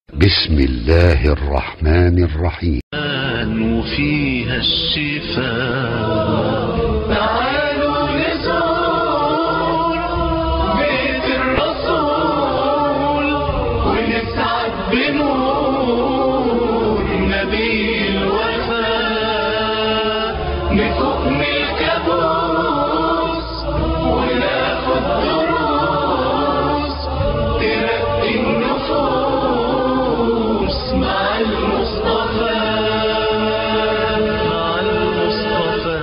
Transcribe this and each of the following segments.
بسم الله الرحمن الرحيم وفيها الشفاء تعالوا نزور بيت الرسول ونسعد بنور نبي الوفاء نفوق من الكابوس وناخد دروس ترقي النفوس مع المصطفى مع المصطفى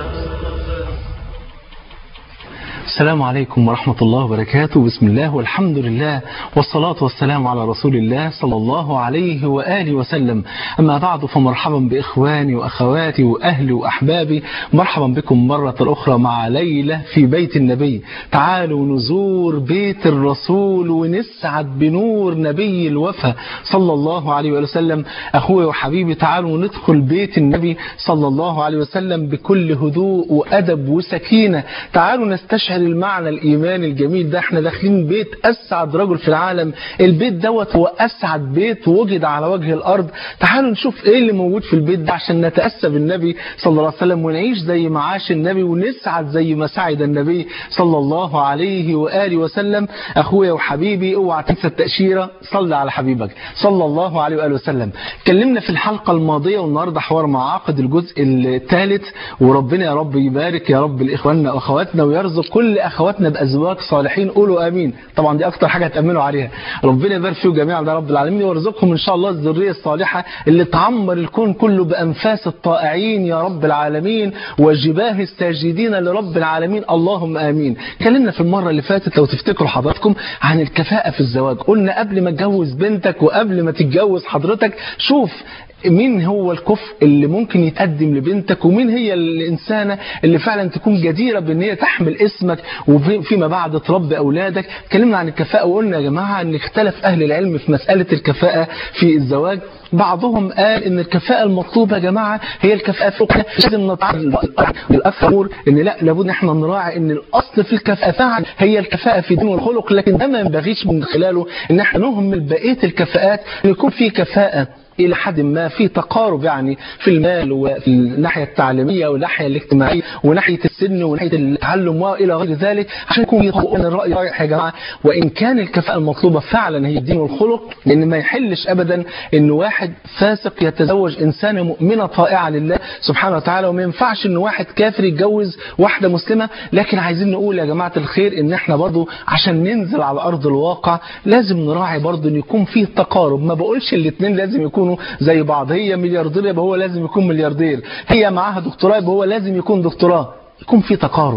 السلام عليكم ورحمة الله وبركاته بسم الله والحمد لله والصلاة والسلام على رسول الله صلى الله عليه وآله وسلم أما بعد فمرحبا بإخواني وأخواتي وأهلي وأحبابي مرحبا بكم مرة أخرى مع ليلة في بيت النبي تعالوا نزور بيت الرسول ونسعد بنور نبي الوفا صلى الله عليه وسلم أخوي وحبيبي تعالوا ندخل بيت النبي صلى الله عليه وسلم بكل هدوء وأدب وسكينة تعالوا نستشعر المعنى الإيماني الجميل ده احنا داخلين بيت أسعد رجل في العالم البيت دوت هو أسعد بيت وجد على وجه الأرض تعالوا نشوف ايه اللي موجود في البيت ده عشان نتأسى بالنبي صلى الله عليه وسلم ونعيش زي ما عاش النبي ونسعد زي ما سعد النبي صلى الله عليه وآله وسلم أخويا وحبيبي اوعى تنسى التأشيرة صلى على حبيبك صلى الله عليه وآله وسلم اتكلمنا في الحلقة الماضية والنهاردة حوار مع عقد الجزء الثالث وربنا يا رب يبارك يا رب لإخواننا وأخواتنا ويرزق كل أخواتنا بأزواج صالحين قولوا آمين طبعا دي أكتر حاجة تأمنوا عليها ربنا يبارك فيهم جميعا يا رب العالمين ويرزقهم إن شاء الله الذرية الصالحة اللي تعمر الكون كله بأنفاس الطائعين يا رب العالمين وجباه الساجدين لرب العالمين اللهم آمين اتكلمنا في المرة اللي فاتت لو تفتكروا حضراتكم عن الكفاءة في الزواج قلنا قبل ما تجوز بنتك وقبل ما تتجوز حضرتك شوف مين هو الكفء اللي ممكن يتقدم لبنتك ومين هي الإنسانة اللي فعلا تكون جديرة بأن هي تحمل اسمك وفيما بعد تربي أولادك اتكلمنا عن الكفاءة وقلنا يا جماعة أن اختلف أهل العلم في مسألة الكفاءة في الزواج بعضهم قال ان الكفاءة المطلوبة يا جماعة هي الكفاءة في الرقية لازم نتعرض للأكثر ان لا لابد احنا نراعي ان الاصل في الكفاءة فعلا هي الكفاءة في الدين والخلق لكن ده ما ينبغيش من خلاله ان احنا نهمل بقية الكفاءات ان يكون في كفاءة إلى حد ما في تقارب يعني في المال وفي الناحية التعليمية والناحية الاجتماعية وناحية السن وناحية التعلم وإلى غير ذلك عشان يكون يطبقون الرأي رايح يا جماعة وإن كان الكفاءة المطلوبة فعلا هي الدين والخلق لأن ما يحلش أبدا إن واحد فاسق يتزوج إنسانة مؤمنة طائعة لله سبحانه وتعالى وما ينفعش إن واحد كافر يتجوز واحدة مسلمة لكن عايزين نقول يا جماعة الخير إن إحنا برضو عشان ننزل على أرض الواقع لازم نراعي برضو إن يكون فيه تقارب ما بقولش الاثنين لازم يكونوا زي بعض هي ملياردير يبقى هو لازم يكون ملياردير هي معاها دكتوراه يبقى هو لازم يكون دكتوراه يكون في تقارب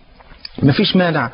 مفيش مانع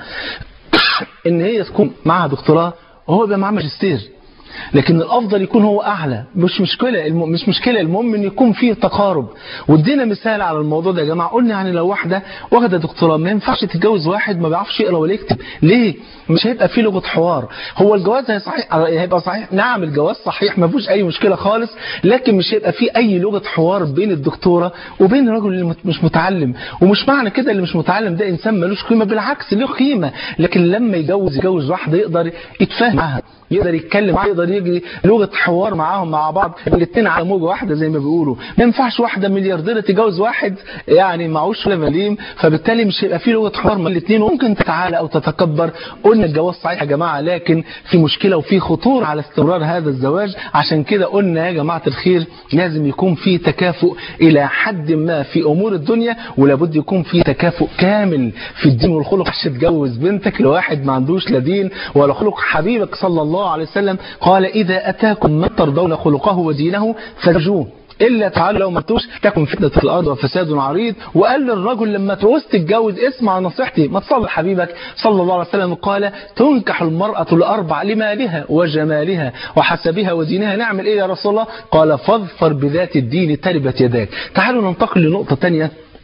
ان هي تكون معاها دكتوراه وهو يبقى معاه ماجستير لكن الافضل يكون هو اعلى مش مشكله الم... مش مشكله المهم ان يكون فيه تقارب وادينا مثال على الموضوع ده يا جماعه قلنا يعني لو واحده واخده دكتوراه ما ينفعش تتجوز واحد ما بيعرفش يقرا ولا يكتب ليه مش هيبقى فيه لغه حوار هو الجواز هي صحيح هيبقى صحيح نعم الجواز صحيح ما فيهوش اي مشكله خالص لكن مش هيبقى فيه اي لغه حوار بين الدكتوره وبين الرجل اللي مش متعلم ومش معنى كده اللي مش متعلم ده انسان ملوش قيمه بالعكس له قيمه لكن لما يجوز يجوز واحده يقدر يتفاهم معاها يقدر يتكلم معاها يقدر يجي لغه حوار معاهم مع بعض الاثنين على موجه واحده زي ما بيقولوا ما ينفعش واحده مليارديره تتجوز واحد يعني معهوش ولا مليم فبالتالي مش هيبقى في لغه حوار ما الاثنين وممكن تتعالى او تتكبر قلنا الجواز صحيح يا جماعه لكن في مشكله وفي خطوره على استمرار هذا الزواج عشان كده قلنا يا جماعه الخير لازم يكون في تكافؤ الى حد ما في امور الدنيا ولابد يكون في تكافؤ كامل في الدين والخلق عشان تجوز بنتك لواحد ما عندوش لا دين ولا خلق حبيبك صلى الله عليه وسلم قال اذا اتاكم من ترضون خلقه ودينه فارجوه إلا تعالوا لو ما تقولوش تكن فتنة في الأرض وفساد عريض وقال للرجل لما تعوز تتجوز اسمع نصيحتي ما تصلي حبيبك صلى الله عليه وسلم قال تنكح المرأة الأربع لمالها وجمالها وحسبها ودينها نعمل إيه يا رسول الله قال فاظفر بذات الدين تربت يداك تعالوا ننتقل لنقطة تانية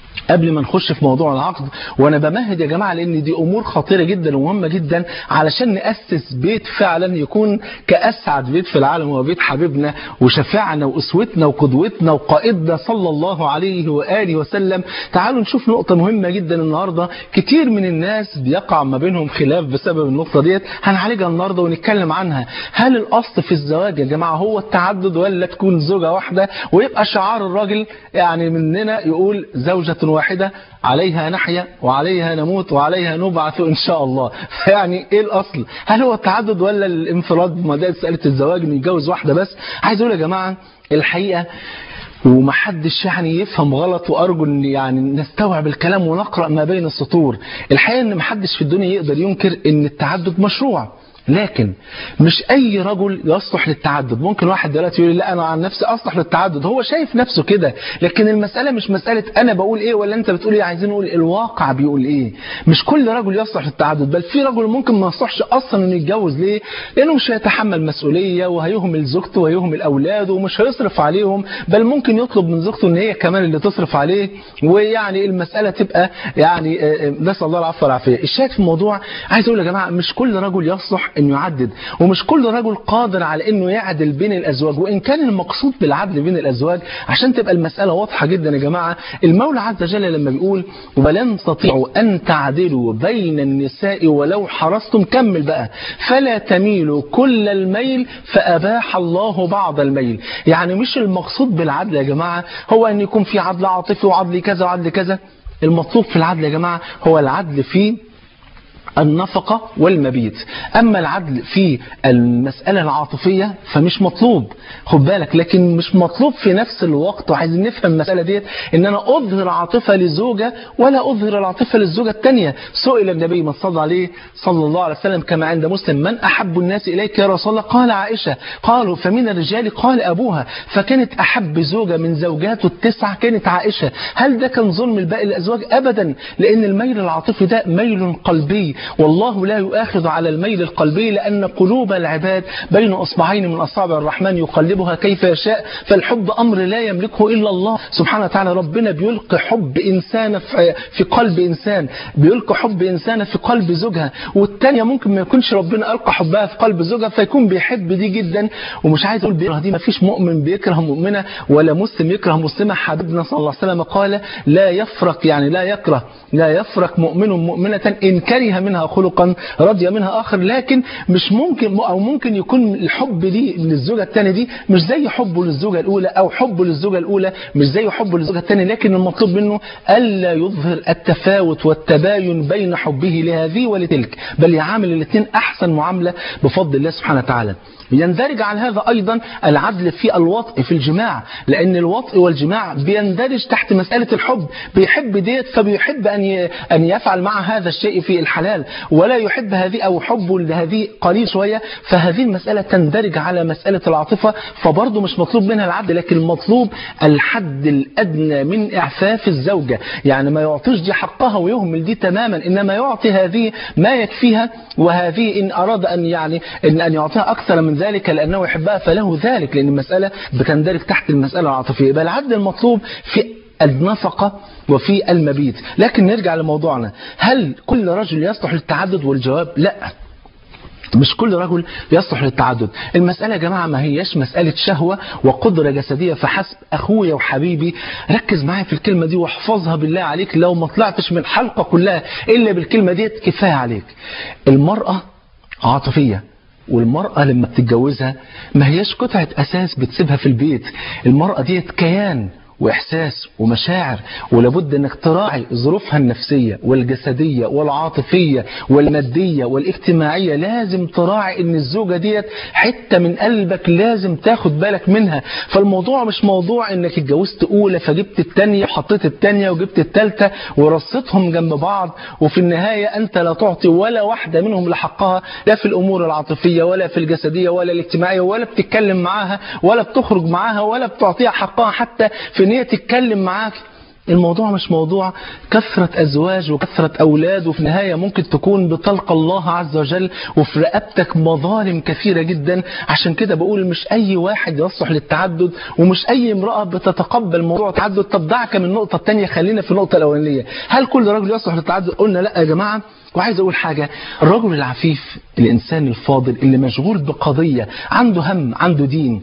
قبل ما نخش في موضوع العقد وانا بمهد يا جماعه لان دي امور خطيره جدا ومهمه جدا علشان ناسس بيت فعلا يكون كاسعد بيت في العالم هو بيت حبيبنا وشفيعنا واسوتنا وقدوتنا وقائدنا صلى الله عليه واله وسلم تعالوا نشوف نقطه مهمه جدا النهارده كتير من الناس بيقع ما بينهم خلاف بسبب النقطه ديت هنعالجها النهارده ونتكلم عنها هل الاصل في الزواج يا جماعه هو التعدد ولا تكون زوجه واحده ويبقى شعار الراجل يعني مننا يقول زوجه واحدة عليها نحيا وعليها نموت وعليها نبعث إن شاء الله يعني إيه الأصل هل هو التعدد ولا الانفراد ما ده مسألة الزواج إنه يتجوز واحدة بس عايز أقول يا جماعة الحقيقة ومحدش يعني يفهم غلط وارجو ان يعني نستوعب الكلام ونقرا ما بين السطور الحقيقه ان محدش في الدنيا يقدر ينكر ان التعدد مشروع لكن مش اي رجل يصلح للتعدد ممكن واحد دلوقتي يقول لي لا انا عن نفسي اصلح للتعدد هو شايف نفسه كده لكن المساله مش مساله انا بقول ايه ولا انت بتقول ايه عايزين نقول الواقع بيقول ايه مش كل رجل يصلح للتعدد بل في رجل ممكن ما يصلحش اصلا انه يتجوز ليه لانه مش هيتحمل مسؤوليه وهيهمل زوجته وهيهمل اولاده ومش هيصرف عليهم بل ممكن يطلب من زوجته ان هي كمان اللي تصرف عليه ويعني المساله تبقى يعني نسال الله العفو والعافيه الشاهد في الموضوع عايز اقول يا جماعه مش كل رجل يصلح انه يعدد ومش كل رجل قادر على انه يعدل بين الازواج وان كان المقصود بالعدل بين الازواج عشان تبقى المساله واضحه جدا يا جماعه المولى عز وجل لما بيقول ولن تستطيعوا ان تعدلوا بين النساء ولو حرصتم كمل بقى فلا تميلوا كل الميل فاباح الله بعض الميل يعني مش المقصود بالعدل يا جماعه هو ان يكون في عدل عاطفي وعدل كذا وعدل كذا المطلوب في العدل يا جماعه هو العدل في النفقة والمبيت أما العدل في المسألة العاطفية فمش مطلوب خد بالك لكن مش مطلوب في نفس الوقت وعايزين نفهم المسألة ديت إن أنا أظهر عاطفة لزوجة ولا أظهر العاطفة للزوجة الثانية سئل النبي ما صلى عليه صلى الله عليه وسلم كما عند مسلم من أحب الناس إليك يا رسول الله قال عائشة قالوا فمن الرجال قال أبوها فكانت أحب زوجة من زوجاته التسعة كانت عائشة هل ده كان ظلم لباقي الأزواج أبدا لأن الميل العاطفي ده ميل قلبي والله لا يؤاخذ على الميل القلبي لأن قلوب العباد بين أصبعين من أصابع الرحمن يقلبها كيف يشاء فالحب أمر لا يملكه إلا الله سبحانه وتعالى ربنا بيلقي حب إنسان في قلب إنسان بيلقي حب إنسان في قلب زوجها والتانية ممكن ما يكونش ربنا ألقى حبها في قلب زوجها فيكون بيحب دي جدا ومش عايز أقول بيكره دي ما فيش مؤمن بيكره مؤمنة ولا مسلم يكره مسلمة حبيبنا صلى الله عليه وسلم قال لا يفرق يعني لا يكره لا يفرق مؤمن مؤمنة إن كره منها خلقا رضي منها آخر لكن مش ممكن أو ممكن يكون الحب دي للزوجة الثانية دي مش زي حبه للزوجة الأولى أو حبه للزوجة الأولى مش زي حبه للزوجة الثانية لكن المطلوب منه ألا يظهر التفاوت والتباين بين حبه لهذه ولتلك بل يعامل الاثنين أحسن معاملة بفضل الله سبحانه وتعالى يندرج على هذا أيضا العدل في الوطء في الجماع لأن الوطء والجماع بيندرج تحت مسألة الحب بيحب ديت فبيحب أن أن يفعل مع هذا الشيء في الحلال ولا يحب هذه أو حبه لهذه قليل شوية فهذه المسألة تندرج على مسألة العاطفة فبرضه مش مطلوب منها العدل لكن المطلوب الحد الأدنى من إعفاف الزوجة يعني ما يعطيش دي حقها ويهمل دي تماما إنما يعطي هذه ما يكفيها وهذه إن أراد أن يعني إن أن يعطيها أكثر من ذلك لأنه يحبها فله ذلك لأن المسألة بتندرج تحت المسألة العاطفية يبقى العدل المطلوب في النفقة وفي المبيت لكن نرجع لموضوعنا هل كل رجل يصلح للتعدد والجواب لا مش كل رجل يصلح للتعدد المسألة يا جماعة ما هياش مسألة شهوة وقدرة جسدية فحسب أخويا وحبيبي ركز معايا في الكلمة دي واحفظها بالله عليك لو ما طلعتش من الحلقة كلها إلا بالكلمة دي كفاية عليك المرأة عاطفية والمرأة لما بتتجوزها ما هياش قطعة أساس بتسيبها في البيت المرأة ديت كيان وإحساس ومشاعر ولابد أنك تراعي ظروفها النفسية والجسدية والعاطفية والمادية والاجتماعية لازم تراعي أن الزوجة ديت حتة من قلبك لازم تاخد بالك منها فالموضوع مش موضوع أنك اتجوزت أولى فجبت التانية وحطيت التانية وجبت التالتة ورصيتهم جنب بعض وفي النهاية أنت لا تعطي ولا واحدة منهم لحقها لا في الأمور العاطفية ولا في الجسدية ولا الاجتماعية ولا بتتكلم معاها ولا بتخرج معاها ولا بتعطيها حقها حتى في ان هي تتكلم معاك الموضوع مش موضوع كثرة أزواج وكثرة أولاد وفي النهاية ممكن تكون بتلقى الله عز وجل وفي رقبتك مظالم كثيرة جدا عشان كده بقول مش أي واحد يصلح للتعدد ومش أي امرأة بتتقبل موضوع التعدد طب دعك من النقطة الثانية خلينا في النقطة الأولانية هل كل رجل يصلح للتعدد قلنا لا يا جماعة وعايز أقول حاجة الرجل العفيف الإنسان الفاضل اللي مشغول بقضية عنده هم عنده دين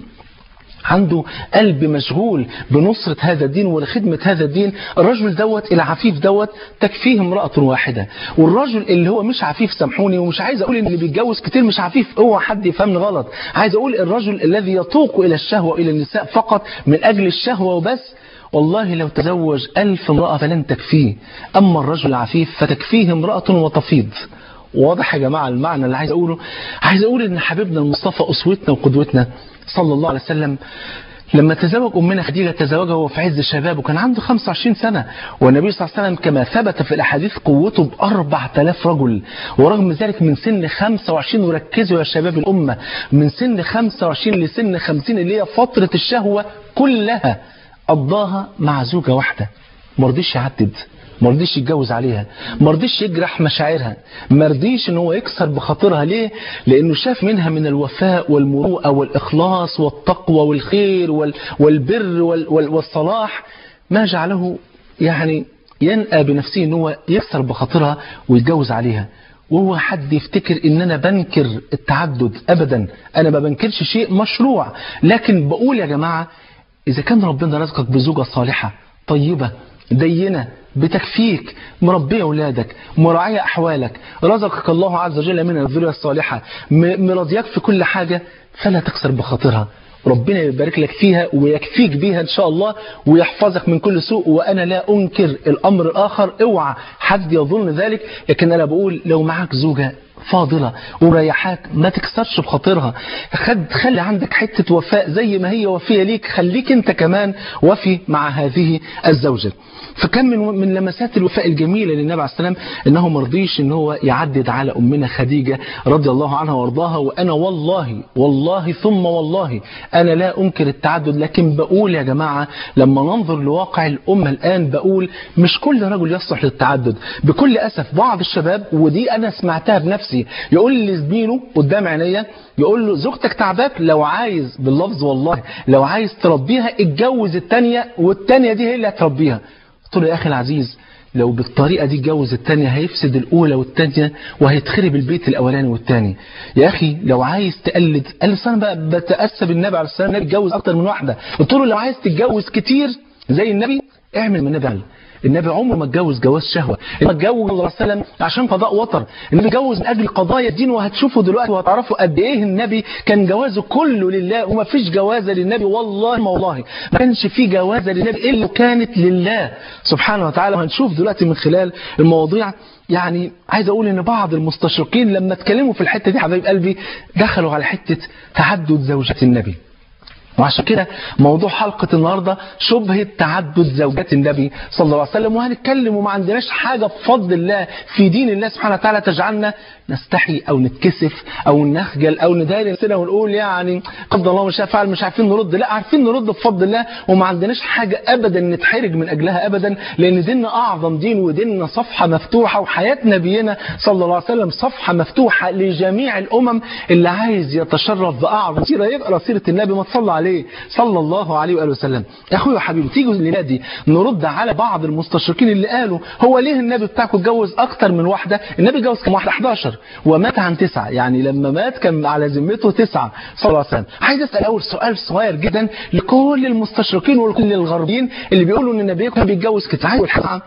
عنده قلب مشغول بنصرة هذا الدين ولخدمة هذا الدين الرجل دوت العفيف دوت تكفيه امرأة واحدة والرجل اللي هو مش عفيف سامحوني ومش عايز أقول إن اللي بيتجوز كتير مش عفيف اوعى حد يفهمني غلط عايز أقول الرجل الذي يتوق إلى الشهوة إلى النساء فقط من أجل الشهوة وبس والله لو تزوج ألف امرأة فلن تكفيه أما الرجل العفيف فتكفيه امرأة وتفيض واضح يا جماعة المعنى اللي عايز أقوله عايز أقول إن حبيبنا المصطفى أسوتنا وقدوتنا صلى الله عليه وسلم لما تزوج أمنا خديجة تزوجها وهو في عز شبابه كان عنده 25 سنة والنبي صلى الله عليه وسلم كما ثبت في الأحاديث قوته ب 4000 رجل ورغم ذلك من سن 25 وركزوا يا شباب الأمة من سن 25 لسن 50 اللي هي فترة الشهوة كلها قضاها مع زوجة واحدة مرضيش يعدد ما رضيش يتجوز عليها ما رضيش يجرح مشاعرها ما رضيش ان هو يكسر بخاطرها ليه لانه شاف منها من الوفاء والمروءه والاخلاص والتقوى والخير وال والبر وال وال والصلاح ما جعله يعني ينأى بنفسه ان هو يكسر بخاطرها ويتجوز عليها وهو حد يفتكر ان انا بنكر التعدد ابدا انا ما بنكرش شيء مشروع لكن بقول يا جماعه اذا كان ربنا رزقك بزوجه صالحه طيبه دينه بتكفيك مربية أولادك مراعية أحوالك رزقك الله عز وجل من الذرية الصالحة مرضياك في كل حاجة فلا تكسر بخاطرها ربنا يبارك لك فيها ويكفيك بيها إن شاء الله ويحفظك من كل سوء وأنا لا أنكر الأمر الآخر اوعى حد يظن ذلك لكن أنا بقول لو معك زوجة فاضلة وريحاك ما تكسرش بخاطرها خد خلي عندك حتة وفاء زي ما هي وفية ليك خليك انت كمان وفي مع هذه الزوجة فكان من من لمسات الوفاء الجميلة للنبي عليه السلام انه مرضيش ان هو يعدد على امنا خديجة رضي الله عنها وارضاها وانا والله والله ثم والله انا لا انكر التعدد لكن بقول يا جماعة لما ننظر لواقع الامة الان بقول مش كل رجل يصلح للتعدد بكل اسف بعض الشباب ودي انا سمعتها بنفسي يقول لزميله قدام عينيا يقول له زوجتك تعباك لو عايز باللفظ والله لو عايز تربيها اتجوز التانية والتانية دي هي اللي هتربيها قلت له يا اخي العزيز لو بالطريقة دي اتجوز التانية هيفسد الأولى والتانية وهيتخرب البيت الأولاني والتاني يا أخي لو عايز تقلد قال لي أنا بقى بتأسى بالنبي عليه السلام النبي اتجوز أكتر من واحدة قلت له لو عايز تتجوز كتير زي النبي اعمل من النبي عليه النبي عمره ما اتجوز جواز شهوة النبي اتجوز الله وسلم عشان قضاء وطر النبي اتجوز من أجل قضايا الدين وهتشوفوا دلوقتي وهتعرفوا قد إيه النبي كان جوازه كله لله وما فيش جوازة للنبي والله ما والله ما كانش في جوازة للنبي إلا كانت لله سبحانه وتعالى وهنشوف دلوقتي من خلال المواضيع يعني عايز أقول إن بعض المستشرقين لما اتكلموا في الحتة دي حبايب قلبي دخلوا على حتة تعدد زوجات النبي وعشان كده موضوع حلقة النهاردة شبهة تعدد زوجات النبي صلى الله عليه وسلم وهنتكلم وما عندناش حاجة بفضل الله في دين الله سبحانه وتعالى تجعلنا نستحي أو نتكسف أو نخجل أو نداري نفسنا ونقول يعني قدر الله مش فعل مش عارفين نرد لا عارفين نرد بفضل الله وما عندناش حاجة أبدا نتحرج من أجلها أبدا لأن ديننا أعظم دين وديننا صفحة مفتوحة وحياة نبينا صلى الله عليه وسلم صفحة مفتوحة لجميع الأمم اللي عايز يتشرف بأعظم سيرة يقرأ سيرة النبي ما تصلى عليه عليه صلى الله عليه وآله وسلم يا أخوي وحبيبي تيجوا الليلة دي نرد على بعض المستشرقين اللي قالوا هو ليه النبي بتاعكم اتجوز أكتر من واحدة النبي اتجوز كم واحدة 11 ومات عن تسعة يعني لما مات كان على ذمته تسعة صلى الله عليه وسلم عايز أسأل أول سؤال صغير جدا لكل المستشرقين ولكل الغربيين اللي بيقولوا إن النبي كان بيتجوز كتير عايز الحقيقة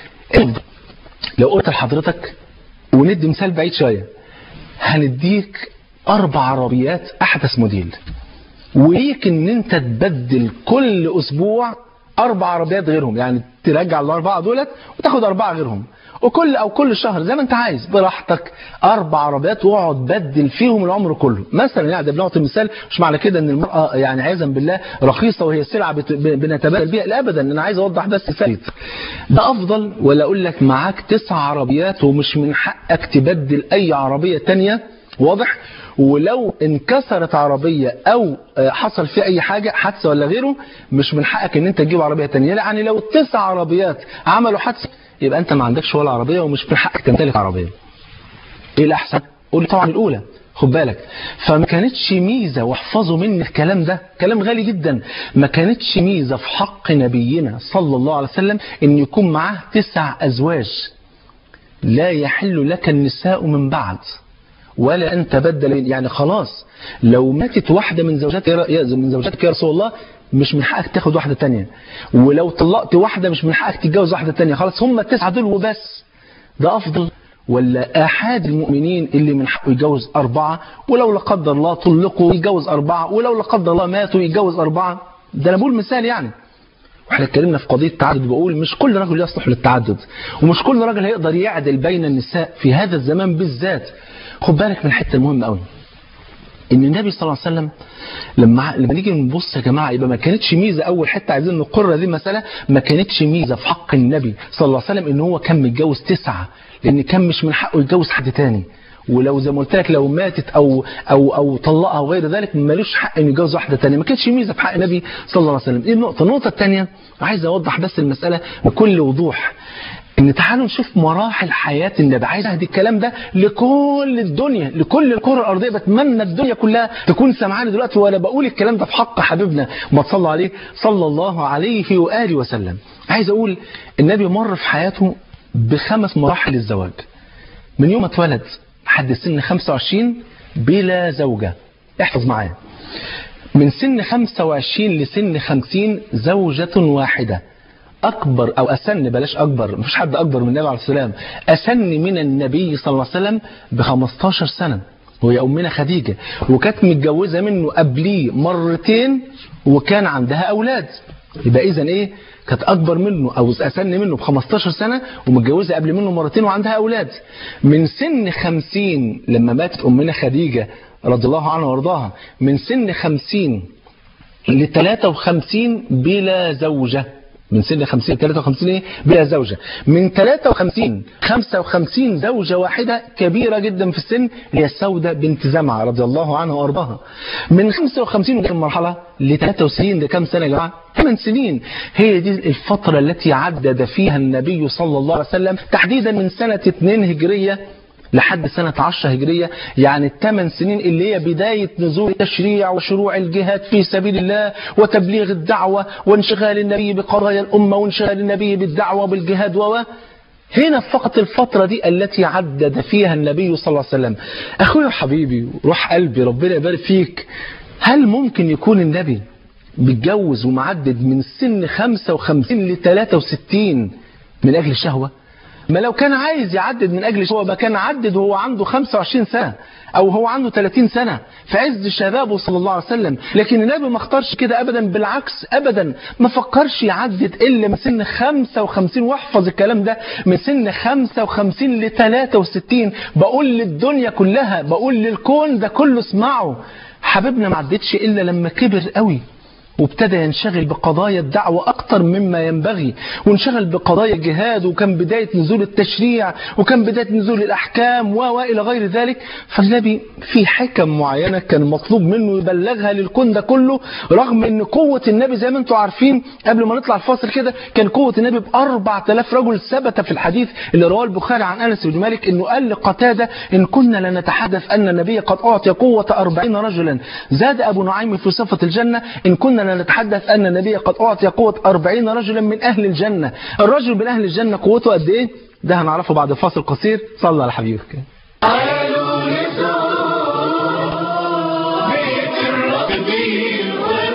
لو قلت لحضرتك وندي مثال بعيد شوية هنديك أربع عربيات أحدث موديل وليك ان انت تبدل كل اسبوع اربع عربيات غيرهم يعني ترجع الاربعه دولت وتاخد اربعه غيرهم وكل او كل شهر زي ما انت عايز براحتك اربع عربيات واقعد بدل فيهم العمر كله مثلا يعني ده بنعطي مثال مش معنى كده ان المراه يعني عياذا بالله رخيصه وهي سلعه بت... بنتبادل بيها لا ابدا انا عايز اوضح بس مثال ده افضل ولا اقول لك معاك تسع عربيات ومش من حقك تبدل اي عربيه ثانيه واضح ولو انكسرت عربية او آه، حصل فيها اي حاجة حادثة ولا غيره مش من حقك ان انت تجيب عربية تانية يعني لو تسع عربيات عملوا حادثة يبقى انت ما عندكش ولا عربية ومش من حقك تمتلك عربية ايه الاحسن قول طبعا الاولى خد بالك فما كانتش ميزة واحفظوا مني الكلام ده كلام غالي جدا ما كانتش ميزة في حق نبينا صلى الله عليه وسلم ان يكون معاه تسع ازواج لا يحل لك النساء من بعد ولا أن تبدل يعني خلاص لو ماتت واحدة من زوجاتك يا من زوجاتك يا رسول الله مش من حقك تاخد واحدة تانية ولو طلقت واحدة مش من حقك تتجوز واحدة تانية خلاص هم التسعة دول وبس ده أفضل ولا أحد المؤمنين اللي من حقه يتجوز أربعة ولو لا قدر الله طلقوا يتجوز أربعة ولو لا قدر الله ماتوا يتجوز أربعة ده أنا بقول مثال يعني واحنا اتكلمنا في قضيه التعدد بقول مش كل رجل يصلح للتعدد ومش كل راجل هيقدر يعدل بين النساء في هذا الزمان بالذات خد بالك من الحته المهمه قوي ان النبي صلى الله عليه وسلم لما لما نيجي نبص يا جماعه يبقى ما كانتش ميزه اول حته عايزين نقر هذه المساله ما كانتش ميزه في حق النبي صلى الله عليه وسلم ان هو كان متجوز تسعه لان كان مش من حقه يتجوز حد تاني ولو زي ما قلت لك لو ماتت او او او طلقها وغير ذلك ملوش حق انه يتجوز واحده ثانيه ما كانتش ميزه في حق النبي صلى الله عليه وسلم دي النقطه النقطه الثانيه عايز اوضح بس المساله بكل وضوح ان تعالوا نشوف مراحل حياه النبي عايز اهدي الكلام ده لكل الدنيا لكل الكره الارضيه بتمنى الدنيا كلها تكون سامعاني دلوقتي وانا بقول الكلام ده في حق حبيبنا ما تصلى عليه صلى الله عليه واله وسلم عايز اقول النبي مر في حياته بخمس مراحل الزواج من يوم ما اتولد لحد سن 25 بلا زوجة احفظ معايا من سن 25 لسن 50 زوجة واحدة أكبر أو أسن بلاش أكبر مفيش حد أكبر من النبي عليه السلام أسن من النبي صلى الله عليه وسلم ب 15 سنة وهي أمنا خديجة وكانت متجوزة منه قبليه مرتين وكان عندها أولاد يبقى إذا إيه كانت أكبر منه أو أسن منه ب 15 سنة ومتجوزة قبل منه مرتين وعندها أولاد من سن 50 لما ماتت أمنا خديجة رضي الله عنها وارضاها من سن 50 ل 53 بلا زوجة من سن 50 ل 53 ايه بلا زوجة من 53 55 زوجة واحدة كبيرة جدا في السن هي السودة بنت زمعة رضي الله عنها وارضاها من 55 المرحلة ل 63 ده كام سنة يا جماعة 8 سنين هي دي الفترة التي عدد فيها النبي صلى الله عليه وسلم تحديدا من سنة 2 هجرية لحد سنة 10 هجرية يعني الثمان سنين اللي هي بداية نزول التشريع وشروع الجهاد في سبيل الله وتبليغ الدعوة وانشغال النبي بقضايا الأمة وانشغال النبي بالدعوة بالجهاد و هنا فقط الفترة دي التي عدد فيها النبي صلى الله عليه وسلم أخوي وحبيبي روح قلبي ربنا يبارك فيك هل ممكن يكون النبي بيتجوز ومعدد من سن 55 ل 63 من أجل الشهوة ما لو كان عايز يعدد من أجل هو ما كان عدد وهو عنده 25 سنة أو هو عنده 30 سنة في عز شبابه صلى الله عليه وسلم لكن النبي ما اختارش كده أبدا بالعكس أبدا ما فكرش يعدد إلا من سن 55 واحفظ الكلام ده من سن 55 ل 63 بقول للدنيا كلها بقول للكون ده كله اسمعوا حبيبنا ما عدتش إلا لما كبر قوي وابتدى ينشغل بقضايا الدعوة أكتر مما ينبغي وانشغل بقضايا الجهاد وكان بداية نزول التشريع وكان بداية نزول الأحكام وإلى غير ذلك فالنبي في حكم معينة كان مطلوب منه يبلغها للكون ده كله رغم أن قوة النبي زي ما انتم عارفين قبل ما نطلع الفاصل كده كان قوة النبي ب 4000 رجل ثبت في الحديث اللي رواه البخاري عن أنس بن مالك أنه قال لقتادة إن كنا لنتحدث أن النبي قد أعطي قوة 40 رجلا زاد أبو نعيم في صفة الجنة إن كنا نتحدث أن النبي قد أعطي قوة أربعين رجلا من أهل الجنة الرجل من أهل الجنة قوته قد إيه ده هنعرفه بعد فاصل قصير صلى على حبيبك تعالوا نزور بيت الرقبين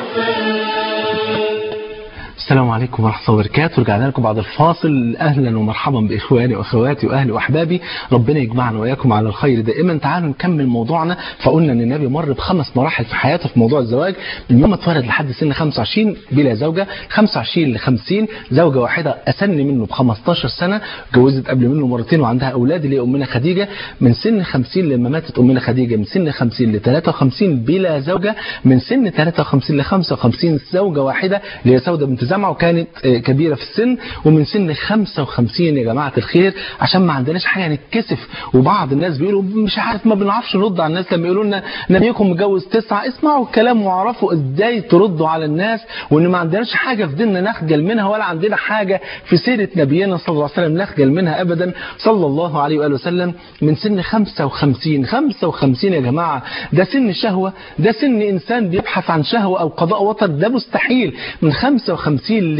والفن السلام عليكم ورحمة الله وبركاته رجعنا لكم بعد الفاصل أهلا ومرحبا بإخواني وأخواتي وأهلي وأحبابي ربنا يجمعنا وإياكم على الخير دائما تعالوا نكمل موضوعنا فقلنا أن النبي مر بخمس مراحل في حياته في موضوع الزواج من يوم ما اتولد لحد سن 25 بلا زوجة 25 ل 50 زوجة واحدة أسن منه ب 15 سنة جوزت قبل منه مرتين وعندها أولاد اللي هي أمنا خديجة من سن 50 لما ماتت أمنا خديجة من سن 50 ل 53 بلا زوجة من سن 53 ل 55 زوجة واحدة اللي هي سودة بنت زمعة وكان كانت آه، كبيرة في السن ومن سن 55 يا جماعة الخير عشان ما عندناش حاجة نتكسف وبعض الناس بيقولوا مش عارف ما بنعرفش نرد على الناس لما يقولوا لنا نبيكم متجوز تسعة اسمعوا الكلام واعرفوا ازاي تردوا على الناس وان ما عندناش حاجة في ديننا نخجل منها ولا عندنا حاجة في سيرة نبينا صلى الله عليه وسلم نخجل منها ابدا صلى الله عليه وآله وسلم من سن 55 55 يا جماعة ده سن شهوة ده سن انسان بيبحث عن شهوة او قضاء وطر ده مستحيل من 55 ل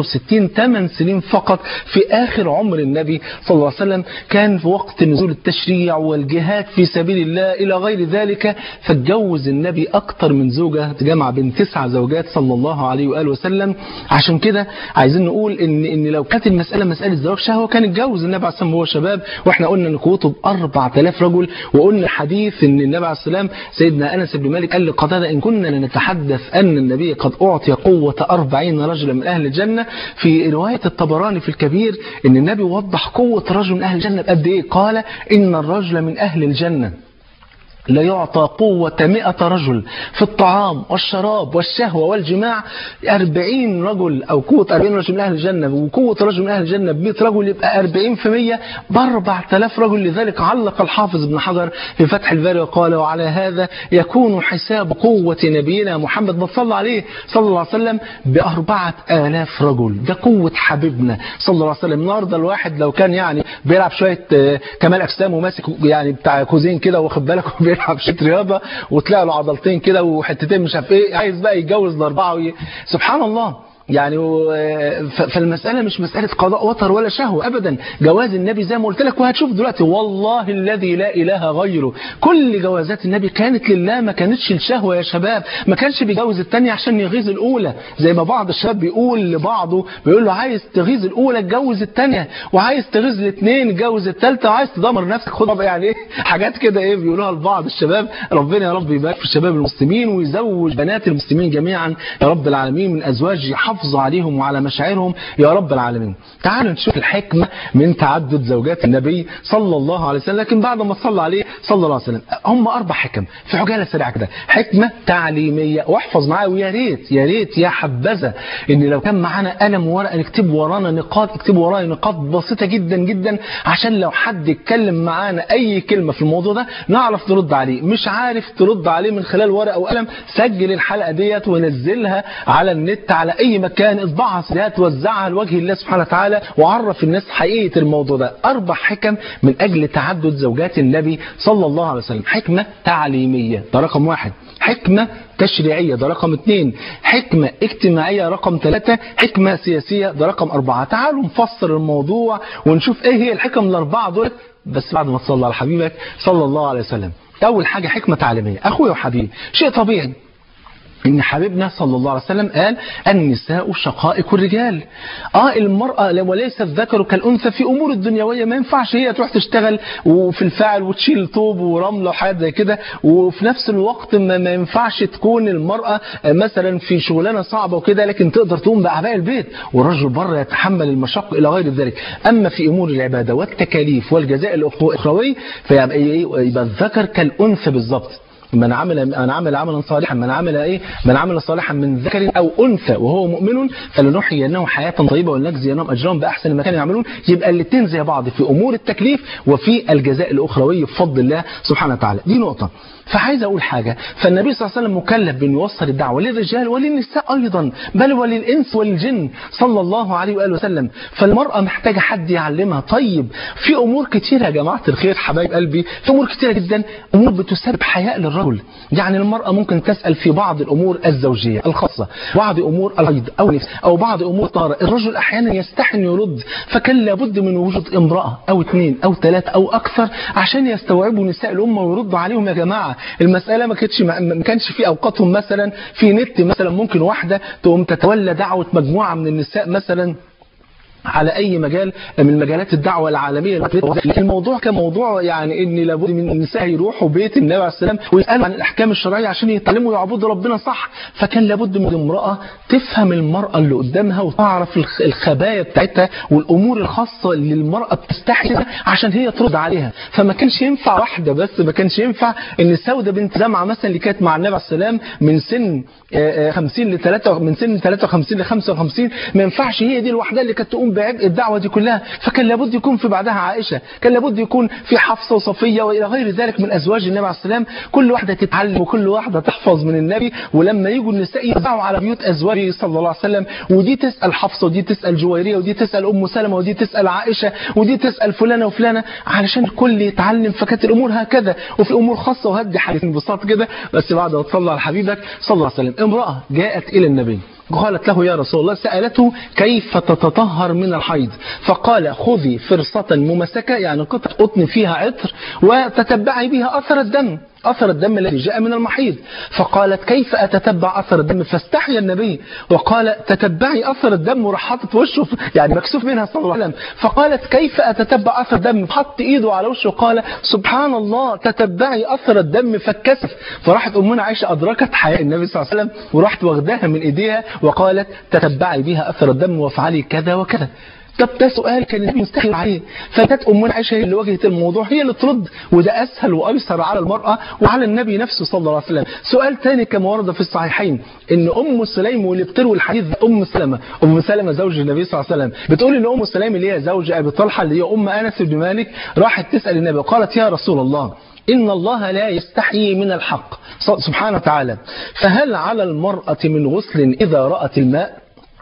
63 8 سنين فقط في اخر عمر النبي صلى الله عليه وسلم كان في وقت نزول التشريع والجهاد في سبيل الله الى غير ذلك فاتجوز النبي اكتر من زوجة جمع بين تسع زوجات صلى الله عليه واله وسلم عشان كده عايزين نقول ان ان لو كانت المساله مساله زواج شهوه كان اتجوز النبي عليه الصلاه والسلام وهو شباب واحنا قلنا ان قوته ب 4000 رجل وقلنا حديث ان النبي عليه السلام سيدنا انس بن مالك قال لقتاده ان كنا لنتحدث ان النبي قد اعطي قوه 40 رجلا من اهل الجنه في روايه الطبراني في الكبير ان النبي وضح قوه رجل من اهل الجنه بقد ايه قال ان الرجل من اهل الجنه لا يعطى قوة مئة رجل في الطعام والشراب والشهوة والجماع أربعين رجل أو قوة أربعين رجل من أهل الجنة وقوة رجل من أهل الجنة بمئة رجل يبقى أربعين في مية بأربع تلاف رجل لذلك علق الحافظ ابن حجر في فتح الباري وقال وعلى هذا يكون حساب قوة نبينا محمد ما صلى عليه صلى الله عليه وسلم بأربعة آلاف رجل ده قوة حبيبنا صلى الله عليه وسلم النهارده الواحد لو كان يعني بيلعب شوية آه، كمال أجسام وماسك يعني بتاع كوزين كده واخد بالك وبيلعب شوية رياضة وتلاقي له عضلتين كده وحتتين مش عارف ايه عايز بقى يتجوز الأربعة وي... سبحان الله يعني و- ف- فالمسألة مش مسألة قضاء وطر ولا شهوة أبدا جواز النبي زي ما قلت لك وهتشوف دلوقتي والله الذي لا إله غيره كل جوازات النبي كانت لله ما كانتش الشهوة يا شباب ما كانش بيجوز التانية عشان يغيظ الأولى زي ما بعض الشباب بيقول لبعضه بيقول له عايز تغيظ الأولى اتجوز التانية وعايز تغيظ الاثنين اتجوز التالتة وعايز تدمر نفسك خد بقى يعني ايه حاجات كده ايه بيقولوها لبعض الشباب ربنا يا رب يبارك في الشباب المسلمين ويزوج بنات المسلمين جميعا يا رب العالمين من ازواج يحافظ عليهم وعلى مشاعرهم يا رب العالمين تعالوا نشوف الحكمة من تعدد زوجات النبي صلى الله عليه وسلم لكن بعد ما صلى عليه صلى الله عليه وسلم هم اربع حكم في عجالة سريعة كده حكمة تعليمية واحفظ معايا ويا ريت يا ريت يا حبذا ان لو كان معانا قلم وورقه نكتب ورانا نقاط اكتب ورايا نقاط بسيطة جدا جدا عشان لو حد اتكلم معانا اي كلمة في الموضوع ده نعرف نرد عليه مش عارف ترد عليه من خلال ورقة وقلم سجل الحلقة ديت ونزلها على النت على اي مكان اطبعها سيدات وزعها لوجه الله سبحانه وتعالى وعرف الناس حقيقة الموضوع ده اربع حكم من اجل تعدد زوجات النبي صلى الله عليه وسلم حكمة تعليمية ده رقم واحد حكمة تشريعية ده رقم اثنين حكمة اجتماعية رقم ثلاثة حكمة سياسية ده رقم أربعة تعالوا نفسر الموضوع ونشوف ايه هي الحكم الأربعة دول بس بعد ما تصلى على حبيبك صلى الله عليه وسلم أول حاجة حكمة تعليمية أخويا وحبيبي شيء طبيعي ان حبيبنا صلى الله عليه وسلم قال النساء شقائق الرجال اه المرأة وليس الذكر كالأنثى في أمور الدنيوية ما ينفعش هي تروح تشتغل وفي الفاعل وتشيل طوب ورملة وحاجات زي كده وفي نفس الوقت ما, ما ينفعش تكون المرأة آه، مثلا في شغلانة صعبة وكده لكن تقدر تقوم بأعباء البيت والرجل بره يتحمل المشق إلى غير ذلك أما في أمور العبادة والتكاليف والجزاء الأخروي فيبقى إيه؟ يبقى الذكر كالأنثى بالظبط من عمل من عمل عملا صالحا من عمل ايه من عمل صالحا من ذكر او انثى وهو مؤمن فلنحيينه حياه طيبه ولنجزينهم اجرهم باحسن ما كانوا يعملون يبقى الاثنين زي بعض في امور التكليف وفي الجزاء الاخروي بفضل الله سبحانه وتعالى دي نقطه فعايز اقول حاجه فالنبي صلى الله عليه وسلم مكلف بانه يوصل الدعوه للرجال وللنساء ايضا بل وللانس والجن صلى الله عليه واله وسلم فالمراه محتاجه حد يعلمها طيب في امور كتيره يا جماعه الخير حبايب قلبي في امور كتيره جدا امور بتسبب حياء للرجل يعني المراه ممكن تسال في بعض الامور الزوجيه الخاصه بعض امور الحيض او النفس او بعض امور الطهاره الرجل احيانا يستحي انه يرد فكان لابد من وجود امراه او اثنين او ثلاثه او اكثر عشان يستوعبوا نساء الامه ويردوا عليهم يا جماعه المساله ما كانتش ما كانش في اوقاتهم مثلا في نت مثلا ممكن واحده تقوم تتولى دعوه مجموعه من النساء مثلا على اي مجال من مجالات الدعوه العالميه لكن الموضوع كان موضوع يعني ان لابد من النساء يروحوا بيت النبي عليه السلام ويسالوا عن الاحكام الشرعيه عشان يتعلموا يعبدوا ربنا صح فكان لابد من امراه تفهم المراه اللي قدامها وتعرف الخ- الخبايا بتاعتها والامور الخاصه اللي المراه بتستحي منها عشان هي ترد عليها فما كانش ينفع واحده بس ما كانش ينفع ان سوده بنت زمعه مثلا اللي كانت مع النبي عليه السلام من سن آه، آه، 50 ل 3 من سن 53 ل 55 ما ينفعش هي دي لوحدها اللي كانت تقوم بعبء الدعوه دي كلها فكان لابد يكون في بعدها عائشه كان لابد يكون في حفصه وصفيه والى غير ذلك من ازواج النبي عليه السلام كل واحده تتعلم وكل واحده تحفظ من النبي ولما يجوا النساء يوزعوا على بيوت ازواجه صلى الله عليه وسلم ودي تسال حفصه ودي تسال جويريه ودي تسال ام سلمه ودي تسال عائشه ودي تسال فلانه وفلانه علشان الكل يتعلم فكانت الامور هكذا وفي امور خاصه وهدي حديث انبساط كده بس بعد ما تصلى على حبيبك صلى الله عليه وسلم امراه جاءت الى النبي قالت له يا رسول الله سألته كيف تتطهر من الحيض فقال خذي فرصة ممسكة يعني قطعة قطن فيها عطر وتتبعي بها أثر الدم أثر الدم الذي جاء من المحيض فقالت كيف أتتبع أثر الدم فاستحيا النبي وقال تتبعي أثر الدم وراح حاطط وشه في- يعني مكسوف منها صلى الله عليه وسلم فقالت كيف أتتبع أثر الدم حط إيده على وشه وقال سبحان الله تتبعي أثر الدم فاتكسف فراحت أمنا عائشة أدركت حياء النبي صلى الله عليه وسلم وراحت واخداها من إيديها وقالت تتبعي بها أثر الدم وافعلي كذا وكذا طب ده سؤال كان النبي مستحيل عليه فكانت امنا عائشه هي اللي واجهت الموضوع هي اللي ترد وده اسهل وايسر على المراه وعلى النبي نفسه صلى الله عليه وسلم سؤال ثاني كما ورد في الصحيحين ان ام سليم واللي بتروي الحديث ده ام سلمه ام سلمه زوج النبي صلى الله عليه وسلم بتقول ان ام سليم اللي هي زوج ابي طلحه اللي هي ام انس بن مالك راحت تسال النبي وقالت يا رسول الله إن الله لا يستحيي من الحق سبحانه وتعالى فهل على المرأة من غسل إذا رأت الماء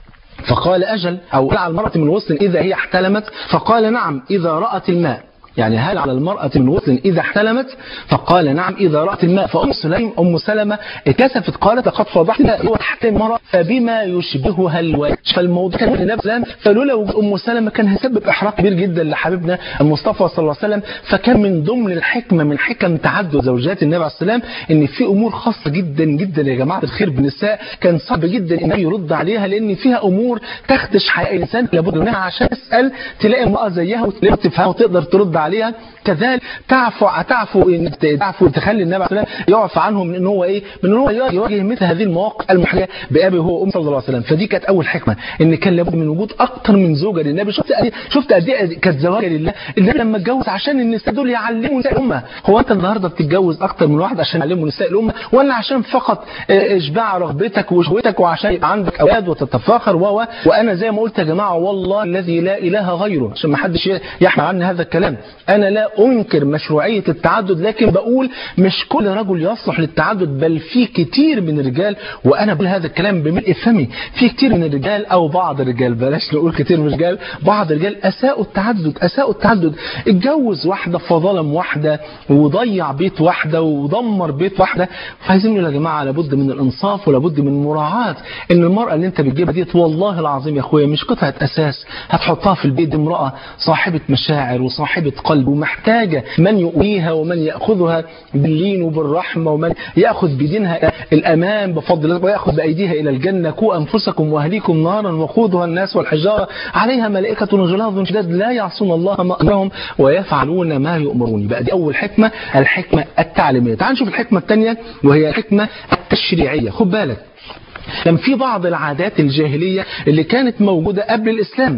فقال أجل أو هل على المرأة من غسل إذا هي احتلمت فقال نعم إذا رأت الماء يعني هل على المرأة من غسل إذا احتلمت فقال نعم إذا رأت الماء فأم سليم أم سلمة اتكسفت قالت لقد فضحت هو تحت المرأة فبما يشبهها الوجه فالموضوع كان النبي صلى الله عليه وسلم فلولا وجود أم سلمة كان هيسبب إحراج كبير جدا لحبيبنا المصطفى صلى الله عليه وسلم فكان من ضمن الحكمة من حكم تعدد زوجات النبي عليه السلام إن في أمور خاصة جدا جدا يا جماعة الخير بالنساء كان صعب جدا إن يرد عليها لأن فيها أمور تخدش حياء الإنسان لابد منها عشان تسأل تلاقي امرأة زيها وتلاقي تفهمها وتقدر ترد عليها كذلك تعفو تعفو إن تعفو تخلي النبي عليه السلام يعفى عنه من ان هو ايه من ان هو يواجه مثل هذه المواقف المحرجه بابي هو ام صلى الله عليه وسلم فدي كانت اول حكمه ان كان لابد من وجود اكتر من زوجه للنبي شفت قد إيه- شفت قد ايه كانت زواجه لله النبي لما اتجوز عشان النساء دول يعلموا نساء الامه هو انت النهارده بتتجوز اكتر من واحد عشان يعلموا نساء الامه ولا عشان فقط آه، اشباع رغبتك وشهوتك وعشان يبقى عندك اولاد وتتفاخر و و- وانا زي ما قلت يا جماعه والله الذي لا اله غيره عشان ما حدش يحمل عني هذا الكلام انا لا انكر مشروعيه التعدد لكن بقول مش كل رجل يصلح للتعدد بل في كتير من الرجال وانا بقول هذا الكلام بملء فمي في كتير من الرجال او بعض الرجال بلاش نقول كتير من الرجال بعض الرجال اساءوا التعدد اساءوا التعدد اتجوز واحده فظلم واحده وضيع بيت واحده ودمر بيت واحده فعايزين نقول يا جماعه لابد من الانصاف ولابد من مراعاه ان المراه اللي انت بتجيبها ديت والله العظيم يا اخويا مش قطعه اساس هتحطها في البيت دي امراه صاحبه مشاعر وصاحبه قلب ومحتاجه من يؤويها ومن ياخذها باللين وبالرحمه ومن ياخذ بدينها الامان بفضل الله وياخذ بايديها الى الجنه قوا انفسكم واهليكم نارا وقودها الناس والحجاره عليها ملائكه غلاظ شداد لا يعصون الله ما امرهم ويفعلون ما يؤمرون يبقى دي اول حكمه الحكمه التعليميه تعال نشوف الحكمه الثانيه وهي الحكمه التشريعيه خد بالك كان في بعض العادات الجاهليه اللي كانت موجوده قبل الاسلام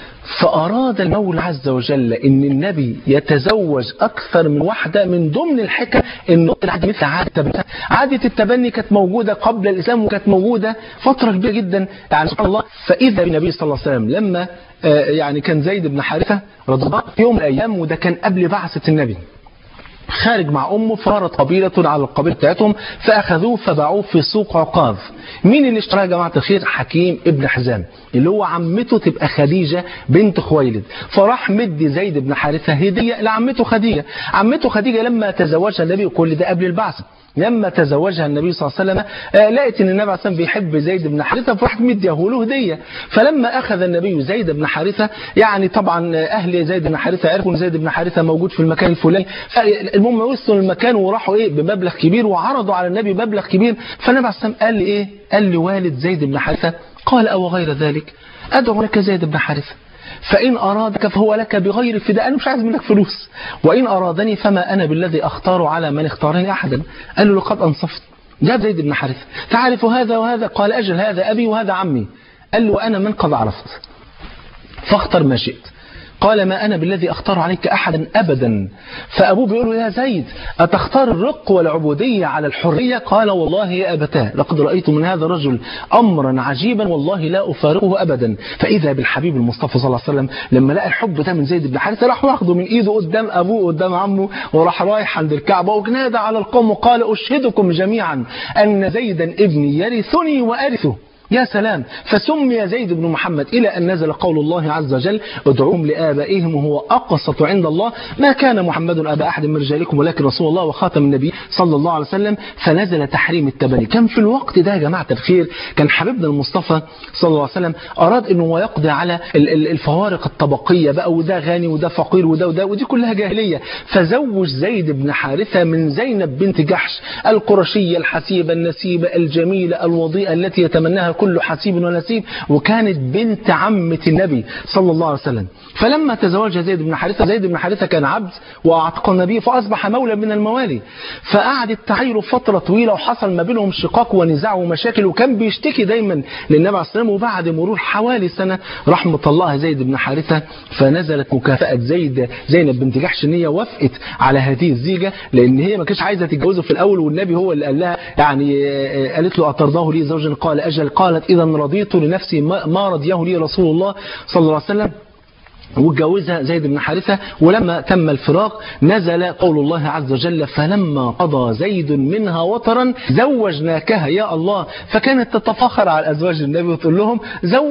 فأراد المولى عز وجل أن النبي يتزوج أكثر من واحدة من ضمن الحكم أنه العادة مثل عادة التبني عادة التبني كانت موجودة قبل الإسلام وكانت موجودة فترة كبيرة جدا يعني سبحان الله فإذا بالنبي صلى الله عليه وسلم لما آه، يعني كان زيد بن حارثة رضي الله عنه في يوم من الأيام وده كان قبل بعثة النبي خارج مع امه فرت قبيله على القبيله بتاعتهم فاخذوه فباعوه في سوق عكاظ مين اللي اشتراه يا جماعه الخير حكيم ابن حزام اللي هو عمته تبقى خديجه بنت خويلد فراح مدي زيد بن حارثه هديه لعمته خديجه عمته خديجه لما تزوجها النبي وكل ده قبل البعثه لما تزوجها النبي صلى الله عليه وسلم آه، لقت ان النبي عليه الصلاه والسلام بيحب زيد بن حارثه فراحت مديه له هديه فلما اخذ النبي زيد بن حارثه يعني طبعا آه، اهل زيد بن حارثه عرفوا ان زيد بن حارثه موجود في المكان الفلاني المهم وصلوا المكان وراحوا ايه بمبلغ كبير وعرضوا على النبي مبلغ كبير فالنبي عليه الصلاه والسلام قال لي ايه؟ قال لوالد زيد بن حارثه قال او غير ذلك ادعو لك زيد بن حارثه فإن أرادك فهو لك بغير فداء أنا مش عايز منك فلوس وإن أرادني فما أنا بالذي أختار على من اختارني أحدا قال له لقد أنصفت جاب زيد بن حارثة تعرف هذا وهذا قال أجل هذا أبي وهذا عمي قال له وأنا من قد عرفت فاختر ما شئت قال ما أنا بالذي أختار عليك أحدا أبدا فأبوه بيقول له يا زيد أتختار الرق والعبودية على الحرية قال والله يا أبتاه لقد رأيت من هذا الرجل أمرا عجيبا والله لا أفارقه أبدا فإذا بالحبيب المصطفى صلى الله عليه وسلم لما لقى الحب ده من زيد بن حارثة راح واخده من إيده قدام أبوه قدام عمه وراح رايح عند الكعبة وجنادى على القوم وقال أشهدكم جميعا أن زيدا ابني يرثني وأرثه يا سلام فسمي زيد بن محمد إلى أن نزل قول الله عز وجل ادعوهم لآبائهم وهو أقسط عند الله ما كان محمد أبا أحد من رجالكم ولكن رسول الله وخاتم النبي صلى الله عليه وسلم فنزل تحريم التبني كان في الوقت ده يا جماعة الخير كان حبيبنا المصطفى صلى الله عليه وسلم أراد أنه هو يقضي على ال- ال- الفوارق الطبقية بقى وده غني وده فقير وده وده ودي كلها جاهلية فزوج زيد بن حارثة من زينب بنت جحش القرشية الحسيبة النسيبة الجميلة الوضيئة التي يتمناها كل حسيب ونسيب وكانت بنت عمة النبي صلى الله عليه وسلم فلما تزوج زيد بن حارثة زيد بن حارثة كان عبد وأعتق النبي فأصبح مولى من الموالي فقعدت تعير فترة طويلة وحصل ما بينهم شقاق ونزاع ومشاكل وكان بيشتكي دايما للنبي عليه الصلاة والسلام وبعد مرور حوالي سنة راح مطلقها زيد بن حارثة فنزلت مكافأة زيد زينب بنت جحش ان هي وافقت على هذه الزيجة لأن هي ما كانتش عايزة تتجوزه في الأول والنبي هو اللي قال لها يعني آه، قالت له أترضاه لي زوجا قال أجل قالت إذا رضيت لنفسي ما ما رضيه لي رسول الله صلى الله عليه وسلم واتجوزها زيد بن حارثة ولما تم الفراق نزل قول الله عز وجل فلما قضى زيد منها وطرا زوجناكها يا الله فكانت تتفاخر على أزواج النبي وتقول لهم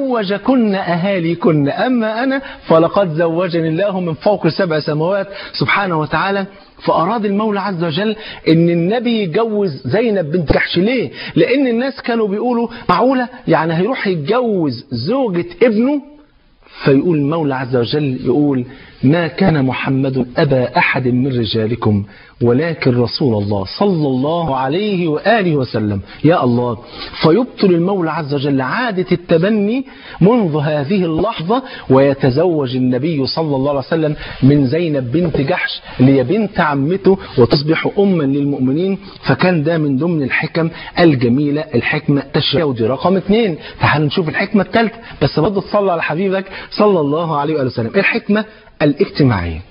زوجكن أهاليكن أما أنا فلقد زوجني الله من فوق سبع سماوات سبحانه وتعالى فأراد المولى عز وجل أن النبي يتجوز زينب بنت جحش ليه؟ لأن الناس كانوا بيقولوا معقولة يعني هيروح يتجوز زوجة ابنه فيقول المولى عز وجل يقول ما كان محمد أبا أحد من رجالكم ولكن رسول الله صلى الله عليه وآله وسلم يا الله فيبطل المولى عز وجل عادة التبني منذ هذه اللحظة ويتزوج النبي صلى الله عليه وسلم من زينب بنت جحش اللي هي بنت عمته وتصبح أما للمؤمنين فكان ده من ضمن الحكم الجميلة الحكمة التشريعية ودي رقم اثنين تعالوا نشوف الحكمة الثالثة بس برضه تصلي على حبيبك صلى الله عليه وآله وسلم الحكمة الاجتماعية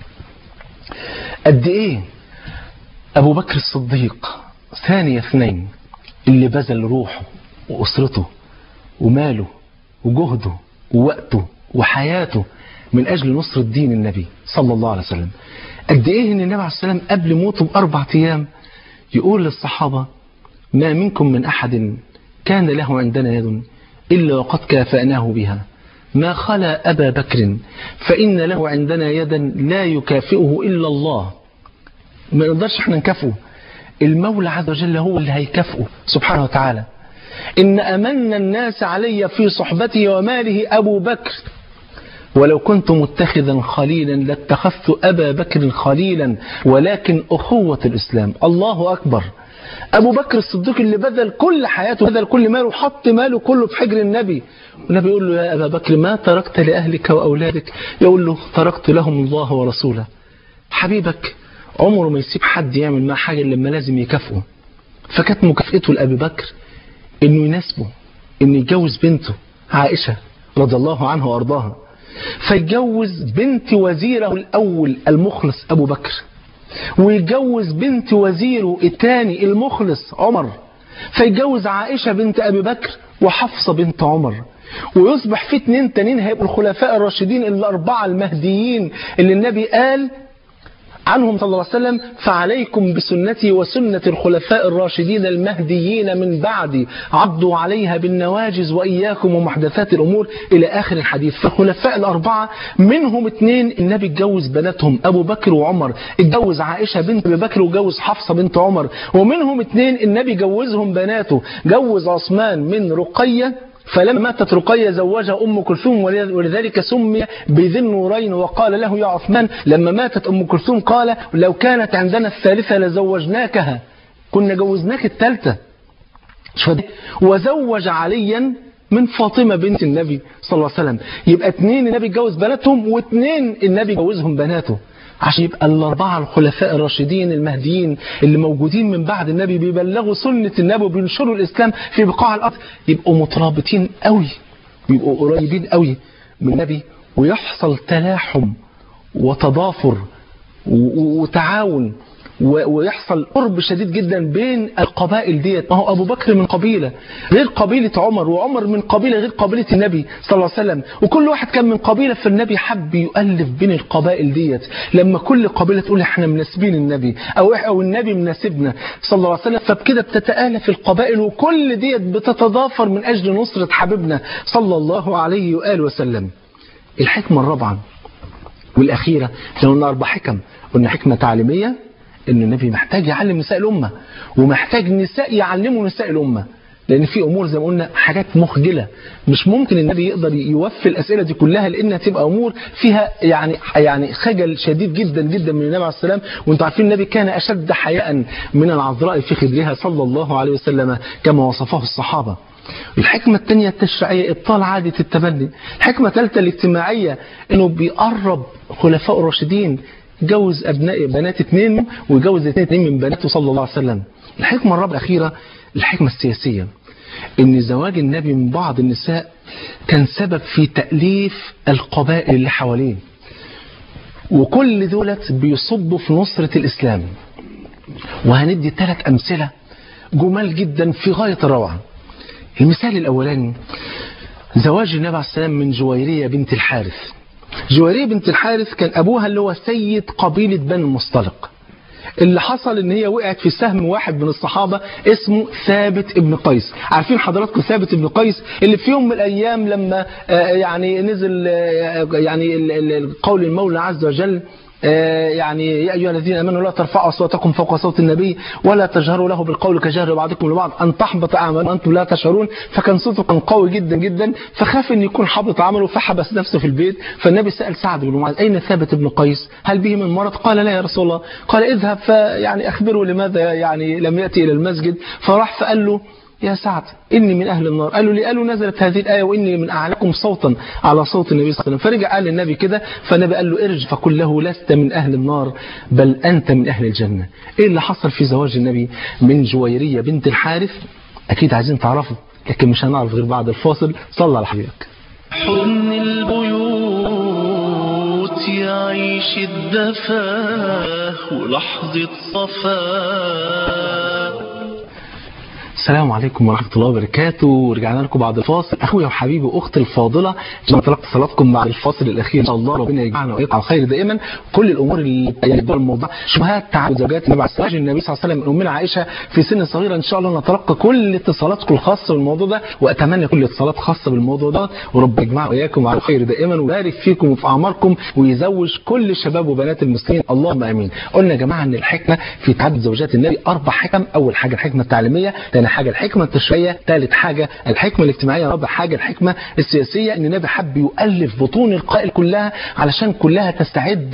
قد ايه ابو بكر الصديق ثاني اثنين اللي بذل روحه واسرته وماله وجهده ووقته وحياته من اجل نصرة دين النبي صلى الله عليه وسلم قد ايه ان النبي عليه السلام قبل موته باربع ايام يقول للصحابة ما منكم من احد كان له عندنا يد الا وقد كافأناه بها ما خلا أبا بكر فإن له عندنا يدا لا يكافئه إلا الله ما نقدرش احنا نكافئه المولى عز وجل هو اللي هيكافئه سبحانه وتعالى إن أمن الناس علي في صحبتي وماله أبو بكر ولو كنت متخذا خليلا لاتخذت أبا بكر خليلا ولكن أخوة الإسلام الله أكبر أبو بكر الصديق اللي بذل كل حياته بذل كل ماله وحط ماله كله في حجر النبي والنبي يقول له يا أبا بكر ما تركت لأهلك وأولادك يقول له تركت لهم الله ورسوله حبيبك عمره ما يسيب حد يعمل معاه حاجة إلا لما لازم يكافئه فكانت مكافئته لأبي بكر إنه يناسبه إنه يتجوز بنته عائشة رضي الله عنها وأرضاها فيتجوز بنت وزيره الأول المخلص أبو بكر ويتجوز بنت وزيره الثاني المخلص عمر فيتجوز عائشة بنت أبي بكر وحفصة بنت عمر ويصبح في اتنين تانيين هيبقوا الخلفاء الراشدين الأربعة المهديين اللي النبي قال عنهم صلى الله عليه وسلم فعليكم بسنتي وسنة الخلفاء الراشدين المهديين من بعدي عضوا عليها بالنواجز وإياكم ومحدثات الأمور إلى آخر الحديث فالخلفاء الأربعة منهم اثنين النبي اتجوز بناتهم أبو بكر وعمر اتجوز عائشة بنت أبي بكر وجوز حفصة بنت عمر ومنهم اثنين النبي جوزهم بناته جوز عثمان من رقية فلما ماتت رقية زوجها أم كلثوم ولذلك سمي بذي النورين وقال له يا عثمان لما ماتت أم كلثوم قال لو كانت عندنا الثالثة لزوجناكها كنا جوزناك الثالثة وزوج عليا من فاطمة بنت النبي صلى الله عليه وسلم يبقى اتنين النبي اتجوز بناتهم واتنين النبي جوزهم بناته عشان يبقى الأربعة الخلفاء الراشدين المهديين اللي موجودين من بعد النبي بيبلغوا سنة النبي وبينشروا الإسلام في بقاع الأرض يبقوا مترابطين قوي يبقوا قريبين قوي من النبي ويحصل تلاحم وتضافر وتعاون ويحصل قرب شديد جدا بين القبائل ديت ما هو ابو بكر من قبيله غير قبيله عمر وعمر من قبيله غير قبيله النبي صلى الله عليه وسلم وكل واحد كان من قبيله فالنبي حب يؤلف بين القبائل ديت لما كل قبيله تقول احنا مناسبين النبي او او النبي مناسبنا صلى الله عليه وسلم فبكده بتتالف القبائل وكل ديت بتتضافر من اجل نصره حبيبنا صلى الله عليه واله وسلم الحكمه الرابعه والاخيره احنا قلنا اربع حكم قلنا حكمه تعليميه ان النبي محتاج يعلم نساء الامه ومحتاج نساء يعلموا نساء الامه لان في امور زي ما قلنا حاجات مخجله مش ممكن النبي يقدر يوفي الاسئله دي كلها لانها تبقى امور فيها يعني يعني خجل شديد جدا جدا من النبي عليه السلام وانتم عارفين النبي كان اشد حياء من العذراء في خدرها صلى الله عليه وسلم كما وصفه الصحابه الحكمة الثانية التشريعية إبطال عادة التبني الحكمة الثالثة الاجتماعية إنه بيقرب خلفاء الراشدين جوز أبناء بنات اثنين ويجوز اثنين من بناته صلى الله عليه وسلم الحكمة الرابعة الأخيرة الحكمة السياسية إن زواج النبي من بعض النساء كان سبب في تأليف القبائل اللي حواليه وكل دولت بيصبوا في نصرة الإسلام وهندي ثلاث أمثلة جمال جدا في غاية الروعة المثال الأولاني زواج النبي عليه السلام من جويرية بنت الحارث جويرية بنت الحارث كان أبوها اللي هو سيد قبيلة بني المصطلق اللي حصل ان هي وقعت في سهم واحد من الصحابة اسمه ثابت ابن قيس عارفين حضراتكم ثابت ابن قيس اللي في يوم من الايام لما يعني نزل يعني قول المولى عز وجل يعني يا أيها الذين أمنوا لا ترفعوا أصواتكم فوق صوت النبي ولا تجهروا له بالقول كجهر بعضكم لبعض أن تحبط أعمالكم وأنتم لا تشعرون فكان صوته كان قوي جدا جدا فخاف أن يكون حبط عمله فحبس نفسه في البيت فالنبي سأل سعد بن معاذ أين ثابت بن قيس هل به من مرض قال لا يا رسول الله قال اذهب فيعني أخبره لماذا يعني لم يأتي إلى المسجد فراح فقال له يا سعد إني من أهل النار قالوا لي قالوا نزلت هذه الآية وإني من أعلاكم صوتا على صوت النبي صلى الله عليه وسلم فرجع قال للنبي كده فالنبي قال له ارجع فقل له لست من أهل النار بل أنت من أهل الجنة إيه اللي حصل في زواج النبي من جويرية بنت الحارث أكيد عايزين تعرفوا لكن مش هنعرف غير بعد الفاصل صلى على حبيبك حضن البيوت يعيش الدفاه ولحظة صفاه السلام عليكم ورحمة الله وبركاته ورجعنا لكم بعد الفاصل أخويا وحبيبي وأختي الفاضلة عشان طلبت صلاتكم بعد الفاصل الأخير إن شاء الله ربنا يجمعنا ويقع على خير دائما كل الأمور اللي يعني الموضوع شبهات تعب زوجات النبي عليه الصلاة النبي صلى الله عليه وسلم من أمنا عائشة في سن صغيرة إن شاء الله نتلقى كل اتصالاتكم الخاصة بالموضوع ده وأتمنى كل اتصالات خاصة بالموضوع ده ورب يجمعنا وإياكم على خير دائما ويبارك فيكم وفي أعماركم ويزوج كل شباب وبنات المسلمين اللهم آمين قلنا يا جماعة إن الحكمة في تعدد زوجات النبي أربع حكم أول حاجة الحكمة التعليمية ثاني حاجة الحكمة التشريعية التشريعية ثالث حاجة الحكمة الاجتماعية رابع حاجة الحكمة السياسية ان النبي حب يؤلف بطون القائل كلها علشان كلها تستعد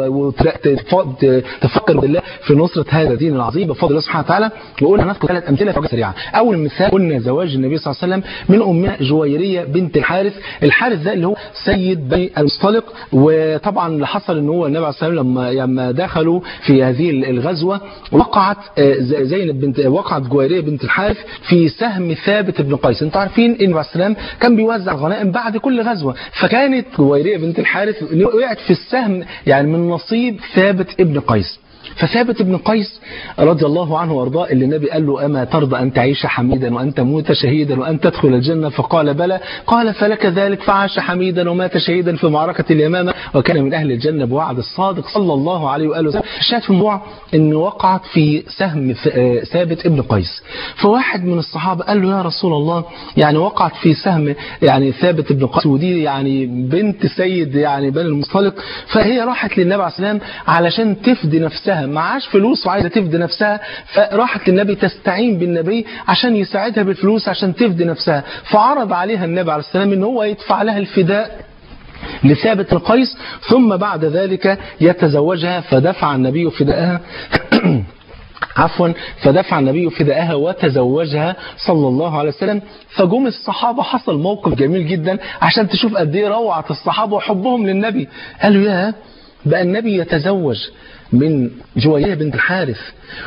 وتفكر بالله في نصرة هذا الدين العظيم بفضل الله سبحانه وتعالى وقلنا نذكر ثلاث امثله في سريعه اول مثال قلنا زواج النبي صلى الله عليه وسلم من امنا جويريه بنت الحارث الحارث ده اللي هو سيد بني المصطلق وطبعا اللي حصل ان هو النبي عليه الصلاه والسلام لما لما دخلوا في هذه الغزوه وقعت زينب بنت وقعت جويريه بنت الحارث في سهم ثابت بن قيس انتوا عارفين ان عليه السلام كان بيوزع غنائم بعد كل غزوه فكانت جويريه بنت الحارث وقعت في السهم يعني من نصيب ثابت ابن قيس فثابت بن قيس رضي الله عنه وارضاه اللي النبي قال له أما ترضى أن تعيش حميدا وأن تموت شهيدا وأن تدخل الجنة فقال بلى قال فلك ذلك فعاش حميدا ومات شهيدا في معركة اليمامة وكان من أهل الجنة بوعد الصادق صلى الله عليه وآله وسلم الشاهد في الموضوع أن وقعت في سهم ثابت ابن قيس فواحد من الصحابة قال له يا رسول الله يعني وقعت في سهم يعني ثابت ابن قيس ودي يعني بنت سيد يعني بني المصطلق فهي راحت للنبي عليه السلام علشان تفدي نفسها معاش فلوس وعايزه تفدي نفسها فراحت للنبي تستعين بالنبي عشان يساعدها بالفلوس عشان تفدي نفسها فعرض عليها النبي عليه السلام ان هو يدفع لها الفداء لثابت القيس ثم بعد ذلك يتزوجها فدفع النبي فداءها عفوا فدفع النبي فداءها وتزوجها صلى الله عليه وسلم فجم الصحابة حصل موقف جميل جدا عشان تشوف قد ايه روعة الصحابة وحبهم للنبي قالوا يا بقى النبي يتزوج من جويرية بنت الحارث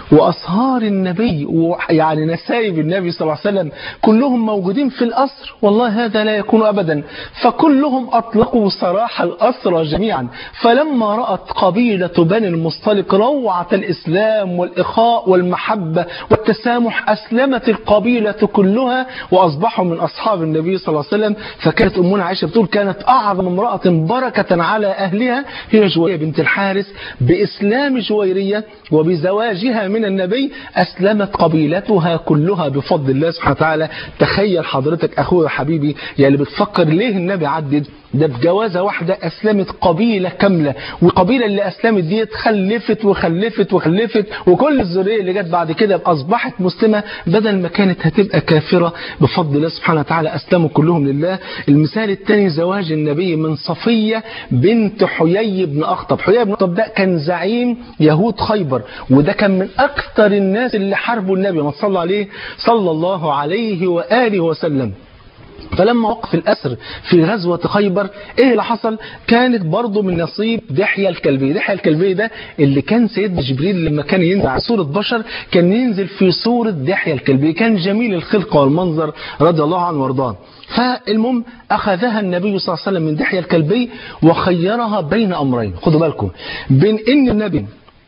وأصهار النبي ويعني نسايب النبي صلى الله عليه وسلم كلهم موجودين في الأسر والله هذا لا يكون أبدا فكلهم أطلقوا سراح الأسرى جميعا فلما رأت قبيلة بني المصطلق روعة الإسلام والإخاء والمحبة والتسامح أسلمت القبيلة كلها وأصبحوا من أصحاب النبي صلى الله عليه وسلم فكانت أمنا عائشة بتقول كانت أعظم امرأة بركة على أهلها هي جويرية بنت الحارث بإسلام جويرية وبزواجها من النبي أسلمت قبيلتها كلها بفضل الله سبحانه وتعالى تخيل حضرتك أخويا حبيبي يا اللي بتفكر ليه النبي عدد ده بجوازة واحدة أسلمت قبيلة كاملة والقبيلة اللي أسلمت دي خلفت وخلفت وخلفت وكل الذرية اللي جت بعد كده أصبحت مسلمة بدل ما كانت هتبقى كافرة بفضل الله سبحانه وتعالى أسلموا كلهم لله المثال الثاني زواج النبي من صفية بنت حيي بن أخطب حيي بن أخطب ده كان زعيم يهود خيبر وده كان من أكثر الناس اللي حاربوا النبي ما صلى عليه صلى الله عليه وآله وسلم فلما وقف الأسر في غزوة خيبر ايه اللي حصل كانت برضه من نصيب دحية الكلبي دحية الكلبي ده اللي كان سيدنا جبريل لما كان ينزل على صورة بشر كان ينزل في صورة دحية الكلبي كان جميل الخلقة والمنظر رضي الله عنه وارضاه فالمهم أخذها النبي صلى الله عليه وسلم من دحية الكلبي وخيرها بين أمرين خدوا بالكم بين إن النبي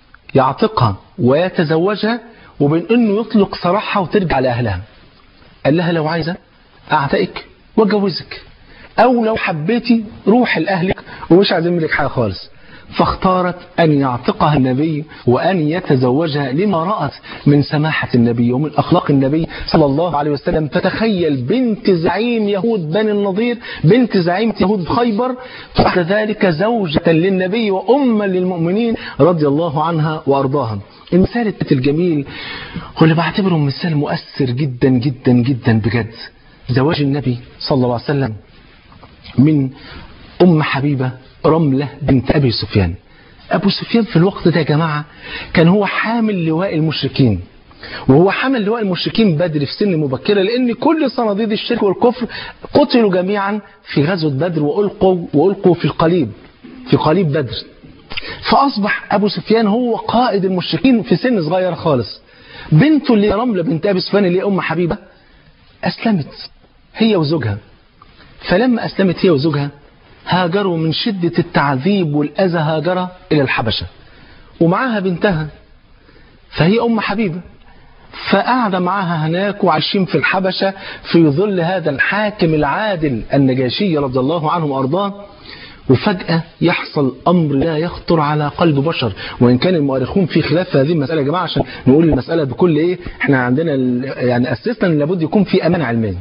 يعتقها ويتزوجها وبين إنه يطلق سراحها وترجع لأهلها قال لها لو عايزة أعتقك واتجوزك أو لو حبيتي روح لأهلك ومش عايزين منك حاجة خالص فاختارت أن يعتقها النبي وأن يتزوجها لما رأت من سماحة النبي ومن أخلاق النبي صلى الله عليه وسلم فتخيل بنت زعيم يهود بني النضير بنت زعيم يهود خيبر بعد ذلك زوجة للنبي وأما للمؤمنين رضي الله عنها وأرضاها المثال الجميل واللي بعتبره مثال مؤثر جدا جدا جدا بجد زواج النبي صلى الله عليه وسلم من أم حبيبة رملة بنت أبي سفيان أبو سفيان في الوقت ده يا جماعة كان هو حامل لواء المشركين وهو حمل لواء المشركين بدر في سن مبكرة لأن كل صناديد الشرك والكفر قتلوا جميعا في غزوة بدر وألقوا, وألقوا في القليب في قليب بدر فأصبح أبو سفيان هو قائد المشركين في سن صغير خالص بنته اللي رملة بنت أبي سفيان اللي هي أم حبيبة أسلمت هي وزوجها فلما أسلمت هي وزوجها هاجروا من شدة التعذيب والأذى هاجر إلى الحبشة ومعاها بنتها فهي أم حبيبة فقعد معاها هناك وعايشين في الحبشة في ظل هذا الحاكم العادل النجاشي رضي الله عنه وأرضاه وفجأة يحصل أمر لا يخطر على قلب بشر وإن كان المؤرخون في خلاف في هذه المسألة يا جماعة عشان نقول المسألة بكل إيه إحنا عندنا يعني أسسنا أن لابد يكون في أمانة علمية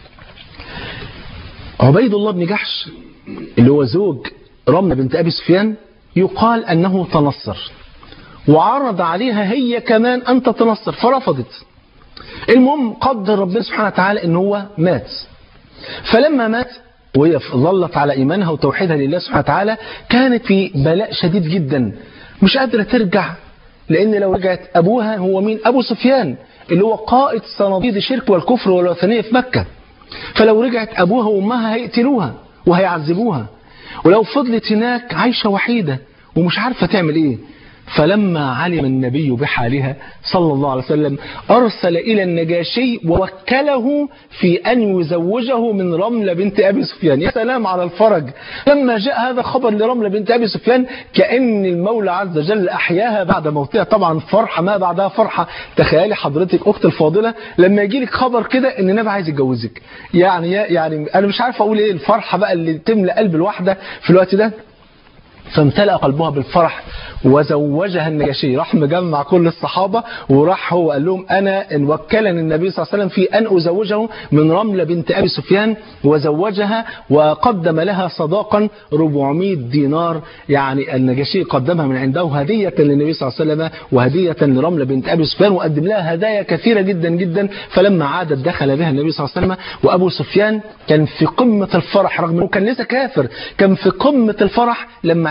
عبيد الله بن جحش اللي هو زوج رملة بنت أبي سفيان يقال أنه تنصر وعرض عليها هي كمان أن تتنصر فرفضت المهم قدر ربنا سبحانه وتعالى أن هو مات فلما مات وهي ظلت على إيمانها وتوحيدها لله سبحانه وتعالى كانت في بلاء شديد جدا مش قادرة ترجع لأن لو رجعت أبوها هو مين أبو سفيان اللي هو قائد صناديد الشرك والكفر والوثنية في مكة فلو رجعت أبوها وأمها هيقتلوها وهيعذبوها ولو فضلت هناك عايشة وحيدة ومش عارفة تعمل إيه فلما علم النبي بحالها صلى الله عليه وسلم أرسل إلى النجاشي ووكله في أن يزوجه من رملة بنت أبي سفيان يا سلام على الفرج لما جاء هذا خبر لرملة بنت أبي سفيان كأن المولى عز وجل أحياها بعد موتها طبعا فرحة ما بعدها فرحة تخيلي حضرتك أخت الفاضلة لما يجي لك خبر كده إن النبي عايز يتجوزك يعني يعني أنا مش عارف أقول إيه الفرحة بقى اللي تملأ قلب الواحدة في الوقت ده فامتلأ قلبها بالفرح وزوجها النجاشي راح مجمع كل الصحابة وراح هو قال لهم أنا إن وكلني النبي صلى الله عليه وسلم في أن أزوجه من رملة بنت أبي سفيان وزوجها وقدم لها صداقا 400 دينار يعني النجاشي قدمها من عنده هدية للنبي صلى الله عليه وسلم وهدية لرملة بنت أبي سفيان وقدم لها هدايا كثيرة جدا جدا فلما عادت دخل بها النبي صلى الله عليه وسلم وأبو سفيان كان في قمة الفرح رغم أنه كان لسه كافر كان في قمة الفرح لما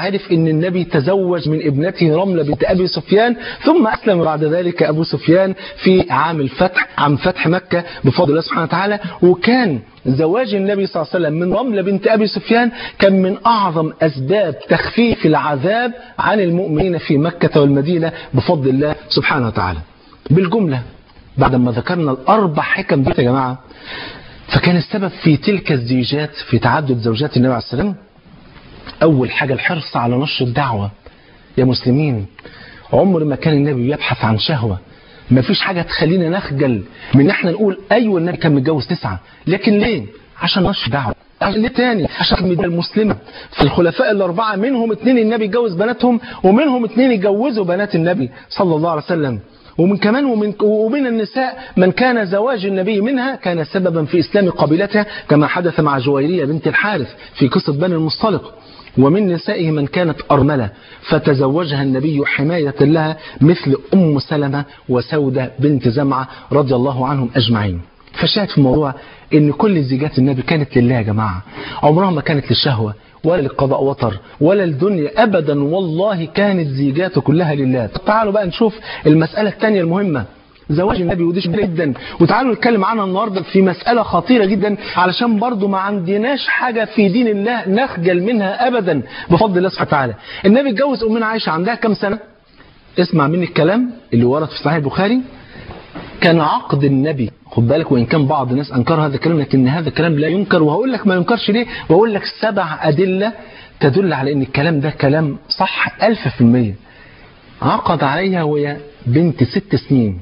عرف ان النبي تزوج من ابنته رملة بنت ابي سفيان ثم اسلم بعد ذلك ابو سفيان في عام الفتح عام فتح مكة بفضل الله سبحانه وتعالى وكان زواج النبي صلى الله عليه وسلم من رملة بنت ابي سفيان كان من اعظم اسباب تخفيف العذاب عن المؤمنين في مكة والمدينة بفضل الله سبحانه وتعالى بالجملة بعد ما ذكرنا الاربع حكم دي يا جماعة فكان السبب في تلك الزيجات في تعدد زوجات النبي عليه السلام أول حاجة الحرص على نشر الدعوة يا مسلمين عمر ما كان النبي يبحث عن شهوة ما فيش حاجة تخلينا نخجل من ان احنا نقول أيوة النبي كان متجوز تسعة لكن ليه؟ عشان نشر دعوة عشان ليه تاني عشان المدينة المسلمة في الخلفاء الأربعة منهم اتنين النبي اتجوز بناتهم ومنهم اتنين اتجوزوا بنات النبي صلى الله عليه وسلم ومن كمان ومن, ومن النساء من كان زواج النبي منها كان سببا في إسلام قبيلتها كما حدث مع جويرية بنت الحارث في قصة بني المصطلق ومن نسائه من كانت أرملة فتزوجها النبي حماية لها مثل أم سلمة وسودة بنت زمعة رضي الله عنهم أجمعين فشاهد في الموضوع ان كل زيجات النبي كانت لله يا جماعة عمرها ما كانت للشهوة ولا للقضاء وطر ولا الدنيا أبدا والله كانت زيجاته كلها لله تعالوا بقى نشوف المسألة الثانية المهمة زواج النبي ودي شديد جدا وتعالوا نتكلم عنها النهارده في مسألة خطيرة جدا علشان برضو ما عندناش حاجة في دين الله نخجل منها أبدا بفضل الله سبحانه وتعالى النبي اتجوز أمنا عائشة عندها كم سنة اسمع مني الكلام اللي ورد في صحيح البخاري كان عقد النبي خد بالك وإن كان بعض الناس أنكر هذا الكلام لكن هذا الكلام لا ينكر وهقول لك ما ينكرش ليه وأقول لك سبع أدلة تدل على أن الكلام ده كلام صح ألف في المية عقد عليها وهي بنت ست سنين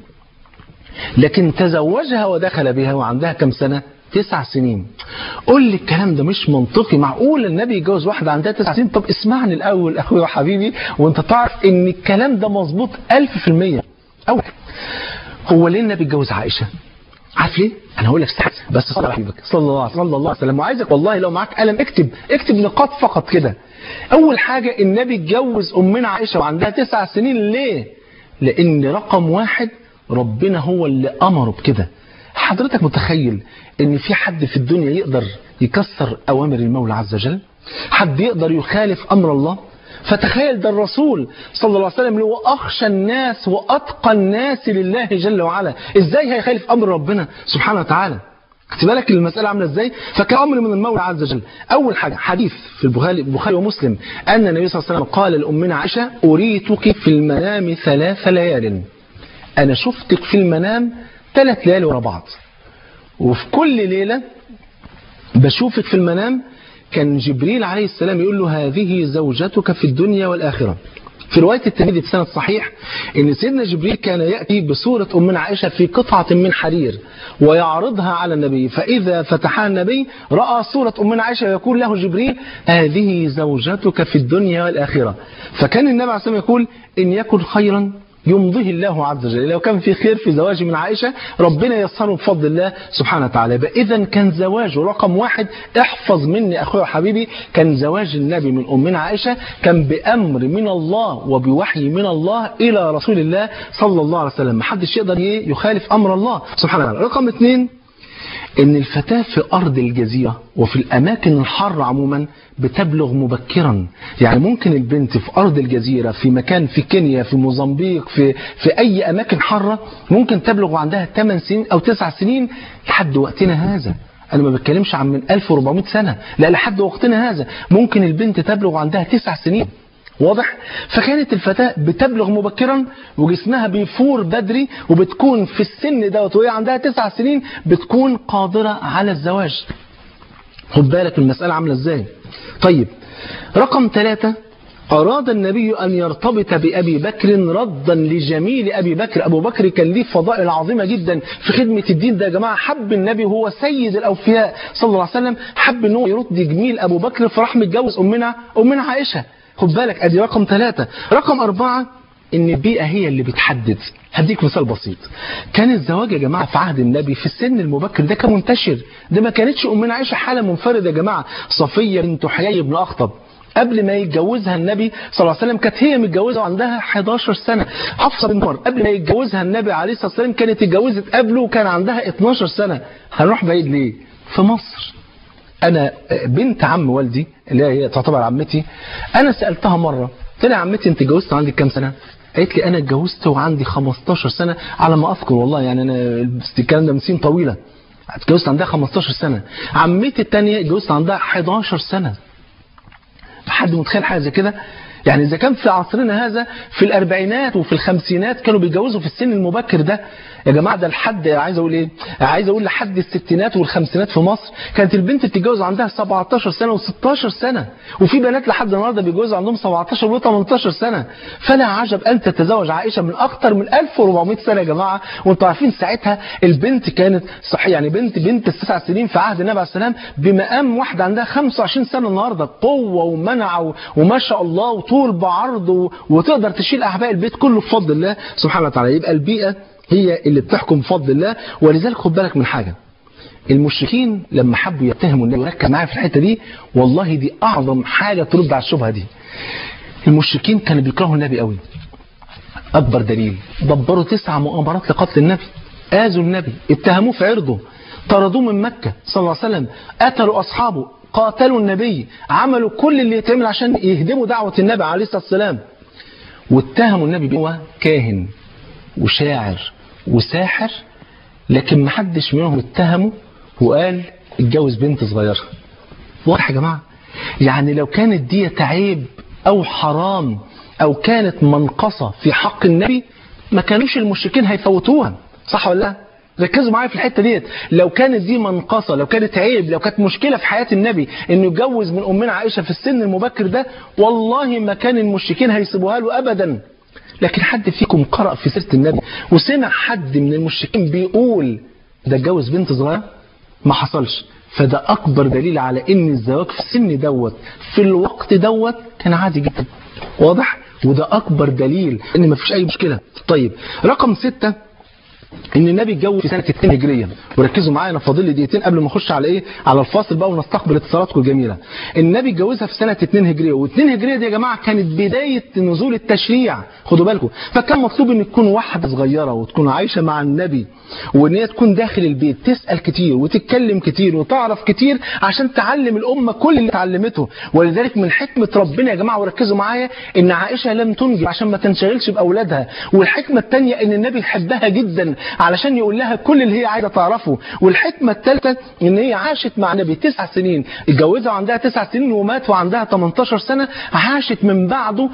لكن تزوجها ودخل بها وعندها كم سنة تسع سنين قول لي الكلام ده مش منطقي معقول النبي يتجوز واحدة عندها تسع سنين طب اسمعني الأول أخوي وحبيبي وانت تعرف ان الكلام ده مظبوط ألف في المية أول هو ليه النبي اتجوز عائشة عارف ليه انا هقول لك ساعات بس صلى على حبيبك صلى الله صلى الله عليه وسلم وعايزك والله لو معاك قلم اكتب اكتب نقاط فقط كده اول حاجة النبي اتجوز امنا عائشة وعندها تسع سنين ليه لان رقم واحد ربنا هو اللي امره بكده حضرتك متخيل ان في حد في الدنيا يقدر يكسر اوامر المولى عز وجل حد يقدر يخالف امر الله فتخيل ده الرسول صلى الله عليه وسلم اللي هو أخشى الناس وأتقى الناس لله جل وعلا إزاي هيخالف أمر ربنا سبحانه وتعالى خدت بالك المسألة عاملة ازاي فكان أمر من المولى عز وجل أول حاجة حديث في البخاري البخاري ومسلم أن النبي صلى الله عليه وسلم قال لأمنا عائشة أريتك في المنام ثلاث ليال أنا شفتك في المنام ثلاث ليالي ورا بعض وفي كل ليلة بشوفك في المنام كان جبريل عليه السلام يقول له هذه زوجتك في الدنيا والآخرة في رواية الترمذي بسند صحيح ان سيدنا جبريل كان يأتي بصورة أمنا عائشة في قطعة من حرير ويعرضها على النبي فإذا فتحها النبي رأى صورة أمنا عائشة ويقول له جبريل هذه زوجتك في الدنيا والآخرة فكان النبي عليه السلام يقول إن يكن خيرا يمضيه الله عز وجل لو كان في خير في زواجي من عائشة ربنا يسره بفضل الله سبحانه وتعالى إذا كان زواجه رقم واحد احفظ مني أخوي وحبيبي كان زواج النبي من أمنا عائشة كان بأمر من الله وبوحي من الله إلى رسول الله صلى الله عليه وسلم محدش يقدر يخالف أمر الله سبحانه وتعالى رقم اثنين ان الفتاة في ارض الجزيرة وفي الاماكن الحارة عموما بتبلغ مبكرا يعني ممكن البنت في ارض الجزيرة في مكان في كينيا في موزمبيق في, في اي اماكن حارة ممكن تبلغ عندها 8 سنين او 9 سنين لحد وقتنا هذا انا ما بتكلمش عن من 1400 سنة لا لحد وقتنا هذا ممكن البنت تبلغ عندها 9 سنين واضح فكانت الفتاة بتبلغ مبكرا وجسمها بيفور بدري وبتكون في السن دوت وهي عندها تسع سنين بتكون قادرة على الزواج خد بالك المسألة عاملة ازاي طيب رقم ثلاثة أراد النبي أن يرتبط بأبي بكر ردا لجميل أبي بكر أبو بكر كان ليه فضائل عظيمة جدا في خدمة الدين ده يا جماعة حب النبي هو سيد الأوفياء صلى الله عليه وسلم حب أنه يرد جميل أبو بكر فراح متجوز أمنا أمنا عائشة خد بالك ادي رقم ثلاثة رقم أربعة ان البيئة هي اللي بتحدد هديك مثال بسيط كان الزواج يا جماعة في عهد النبي في السن المبكر ده كان منتشر ده ما كانتش أمنا عائشة حالة منفردة يا جماعة صفية بنت حيي بن أخطب قبل ما يتجوزها النبي صلى الله عليه وسلم كانت هي متجوزة وعندها 11 سنة حفصة بنت عمر قبل ما يتجوزها النبي عليه الصلاة والسلام كانت اتجوزت قبله وكان عندها 12 سنة هنروح بعيد ليه في مصر انا بنت عم والدي اللي هي تعتبر عمتي انا سالتها مره قلت لها يا عمتي انت اتجوزت عندك كام سنه قالت لي انا اتجوزت وعندي 15 سنه على ما اذكر والله يعني انا الكلام ده من سنين طويله اتجوزت عندها 15 سنه عمتي الثانيه اتجوزت عندها 11 سنه حد متخيل حاجه زي كده يعني اذا كان في عصرنا هذا في الاربعينات وفي الخمسينات كانوا بيتجوزوا في السن المبكر ده يا جماعه ده لحد عايز اقول ايه عايز اقول لحد الستينات والخمسينات في مصر كانت البنت بتتجوز عندها 17 سنه و16 سنه وفي بنات لحد النهارده بيتجوزوا عندهم 17 و18 سنه فلا عجب ان تتزوج عائشه من اكثر من 1400 سنه يا جماعه وانتم عارفين ساعتها البنت كانت صحيح يعني بنت بنت التسع سنين في عهد النبي عليه السلام بمقام واحده عندها 25 سنه النهارده قوه ومنع و- وما شاء الله وطول بعرض و- وتقدر تشيل اعباء البيت كله بفضل الله سبحانه وتعالى يبقى البيئه هي اللي بتحكم بفضل الله ولذلك خد بالك من حاجه المشركين لما حبوا يتهموا النبي وركز معايا في الحته دي والله دي اعظم حاجه ترد على الشبهه دي المشركين كانوا بيكرهوا النبي قوي اكبر دليل دبروا تسع مؤامرات لقتل النبي اذوا النبي اتهموه في عرضه طردوه من مكه صلى الله عليه وسلم قتلوا اصحابه قاتلوا النبي عملوا كل اللي يتعمل عشان يهدموا دعوه النبي عليه الصلاه والسلام واتهموا النبي بأنه كاهن وشاعر وساحر لكن محدش منهم اتهمه وقال اتجوز بنت صغيره واضح يا جماعه يعني لو كانت دي عيب او حرام او كانت منقصه في حق النبي ما كانوش المشركين هيفوتوها صح ولا لا ركزوا معايا في الحته ديت لو كانت دي منقصه لو كانت عيب لو كانت مشكله في حياه النبي انه يتجوز من امنا عائشه في السن المبكر ده والله ما كان المشركين هيسيبوها له ابدا لكن حد فيكم قرأ في سيرة النبي وسمع حد من المشركين بيقول ده اتجوز بنت صغيرة ما حصلش فده أكبر دليل على إن الزواج في السن دوت في الوقت دوت كان عادي جدا واضح وده أكبر دليل إن ما فيش أي مشكلة طيب رقم ستة ان النبي اتجوز في سنه 2 هجريه وركزوا معايا انا فاضل لي دقيقتين قبل ما اخش على ايه على الفاصل بقى ونستقبل اتصالاتكم الجميله النبي اتجوزها في سنه 2 هجريه و2 هجريه دي يا جماعه كانت بدايه نزول التشريع خدوا بالكم فكان مطلوب ان تكون واحده صغيره وتكون عايشه مع النبي وان هي تكون داخل البيت تسال كتير وتتكلم كتير وتعرف كتير عشان تعلم الامه كل اللي اتعلمته ولذلك من حكمه ربنا يا جماعه وركزوا معايا ان عائشه لم تنجب عشان ما تنشغلش باولادها والحكمه الثانيه ان النبي يحبها جدا علشان يقول لها كل اللي هي عايزه تعرفه والحكمه الثالثه ان هي عاشت مع النبي تسع سنين اتجوزها وعندها تسع سنين ومات وعندها 18 سنه عاشت من بعده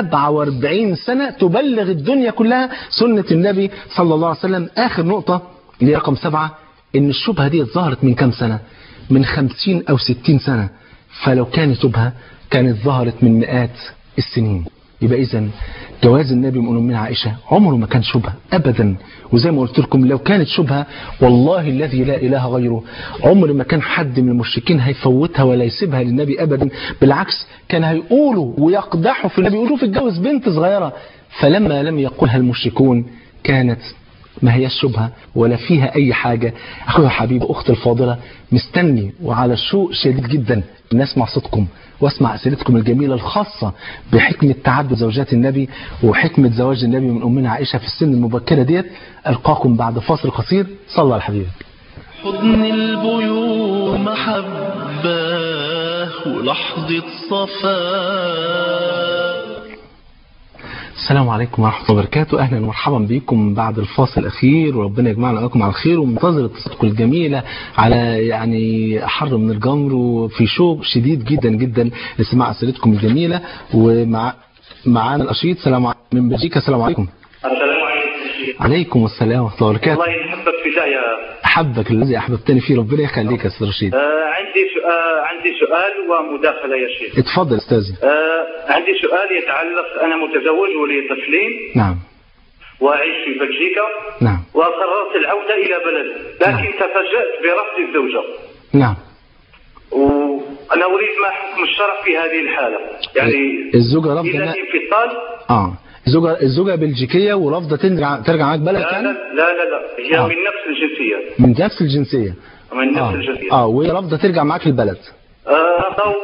47 سنه تبلغ الدنيا كلها سنه النبي صلى الله عليه وسلم اخر نقطه اللي هي رقم سبعه ان الشبهه دي ظهرت من كام سنه من 50 او 60 سنه فلو كانت شبهه كانت ظهرت من مئات السنين يبقى اذا جواز النبي من امنا عائشه عمره ما كان شبهه ابدا وزي ما قلت لكم لو كانت شبهه والله الذي لا اله غيره عمر ما كان حد من المشركين هيفوتها ولا يسيبها للنبي ابدا بالعكس كان هيقولوا ويقدحوا في النبي يقولوا في اتجوز بنت صغيره فلما لم يقولها المشركون كانت ما هي شبهة ولا فيها أي حاجة أخويا حبيبي أختي الفاضلة مستني وعلى شوق شديد جدا أن أسمع صوتكم واسمع أسئلتكم الجميلة الخاصة بحكمة تعدد زوجات النبي وحكمة زواج النبي من أمنا عائشة في السن المبكرة ديت ألقاكم بعد فاصل قصير صلى على حبيبك حضن البيوت محبة ولحظة صفاء السلام عليكم ورحمة الله وبركاته أهلا ومرحبا بكم بعد الفاصل الأخير وربنا يجمعنا وإياكم على الخير ومنتظر اتصالاتكم الجميلة على يعني حر من الجمر وفي شوق شديد جدا جدا لسماع أسئلتكم الجميلة ومع معانا الأشيط سلام عليكم من بلجيكا السلام عليكم السلام عليكم شيخ عليكم السلام ورحمة الله وبركاته الله يحبك في الله يا أحبك الذي أحببتني فيه ربنا يخليك يا أستاذ رشيد آه عندي سؤال عندي سؤال ومداخله يا شيخ اتفضل أستاذي آه عندي سؤال يتعلق انا متزوج ولي طفلين نعم واعيش في بلجيكا نعم وقررت العوده الى بلدي لكن تفاجات برفض الزوجه نعم وانا اريد ما حكم الشرع في هذه الحاله يعني الزوجة رافضة الى لا الانفصال اه الزوجة الزوجة بلجيكية ورافضة ترجع ترجع معاك بلد لا لا يعني لا لا, لا. هي آه. من نفس الجنسيه من نفس الجنسية من نفس اه الجنسيه اه وهي رافضة ترجع معاك البلد آه أو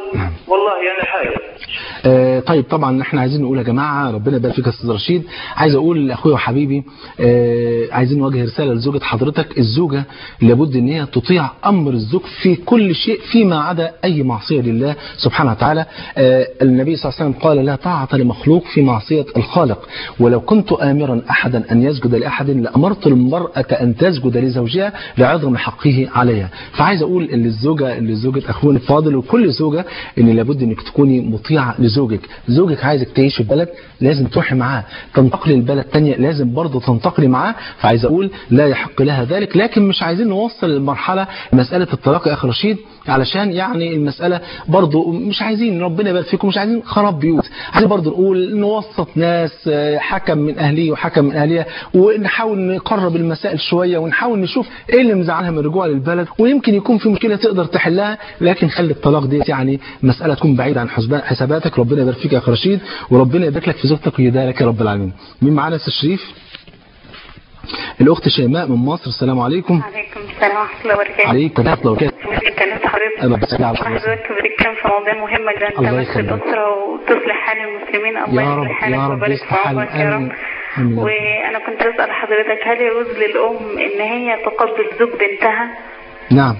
والله أنا حائل آه طيب طبعا احنا عايزين نقول يا جماعه ربنا يبارك فيك يا استاذ رشيد عايز اقول لاخويا وحبيبي آه عايزين نوجه رساله لزوجه حضرتك الزوجه لابد ان هي تطيع امر الزوج في كل شيء فيما عدا اي معصيه لله سبحانه وتعالى آه النبي صلى الله عليه وسلم قال لا طاعه لمخلوق في معصيه الخالق ولو كنت امرا احدا ان يسجد لاحد لامرت المراه ان تسجد لزوجها لعظم حقه عليها فعايز اقول ان الزوجه اللي زوجه اخونا الفاضل وكل زوجه ان لابد انك تكوني مطيعه لزوجك زوجك عايزك تعيش في بلد لازم تروحي معاه تنتقلي لبلد تانية لازم برضه تنتقلي معاه فعايز اقول لا يحق لها ذلك لكن مش عايزين نوصل للمرحله مساله الطلاق يا اخي رشيد علشان يعني المسألة برضو مش عايزين ربنا يبارك فيكم مش عايزين خراب بيوت عايزين برضو نقول نوسط ناس آه، حكم من أهليه وحكم من أهلها ونحاول نقرب المسائل شوية ونحاول نشوف إيه اللي مزعلها من الرجوع للبلد ويمكن يكون في مشكلة تقدر تحلها لكن خلي الطلاق دي يعني مسألة تكون بعيدة عن حسبان حساباتك ربنا يبارك فيك يا أخي رشيد وربنا يبارك لك في زوجتك ويدارك يا رب العالمين مين معانا يا أستاذ شريف الأخت شيماء من مصر السلام عليكم عليكم السلام ورحمة الله وبركاته. عليكم ورحمة الله وبركاته كلمت حضرتك أنا بسأل على حضرتك. حضرتك بتتكلم في مواضيع مهمة جدا الله تمس يخليك. الأسرة وتصلح حال المسلمين الله يا رب يصلح حالك يا رب ويبارك يصلح في حال عمرك يا رب آمين آمين. وأنا كنت أسأل حضرتك هل يجوز للأم إن هي تقبل زوج بنتها؟ نعم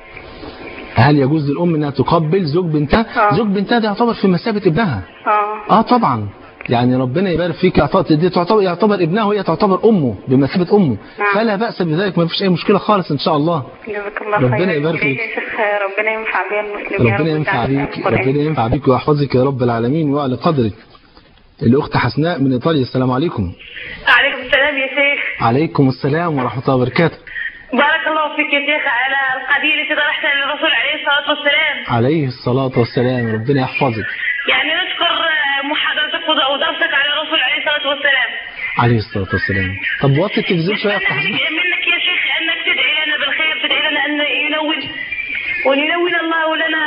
هل يجوز للأم أنها تقبل زوج بنتها آه. زوج بنتها ده يعتبر في مثابة ابنها اه اه طبعا يعني ربنا يبارك فيك يعتبر دي تعتبر يعتبر ابنها وهي تعتبر امه بمثابه امه نعم. فلا باس بذلك ما فيش اي مشكله خالص ان شاء الله جزاك الله ربنا خير يبارك فيك. يا شيخ ربنا ينفع بها المسلمين يا ربنا رب ينفع ويجعلنا بيك في القرآن. ربنا ينفع بيك ويحفظك يا رب العالمين ويعلى قدرك الاخت حسناء من ايطاليا السلام عليكم عليكم السلام يا شيخ عليكم السلام ورحمه الله وبركاته بارك الله فيك يا شيخ على القضية التي طرحتها للرسول عليه الصلاة والسلام عليه الصلاه والسلام ربنا يحفظك يعني نشكر محاضرتك ودرسك على الرسول عليه الصلاة والسلام عليه الصلاه والسلام طب وطي التلفزيون شويه يا أخت أنا حسناء أريد منك يا شيخ أنك تدعي لنا بالخير تدعي لنا أن ينول ولينول الله لنا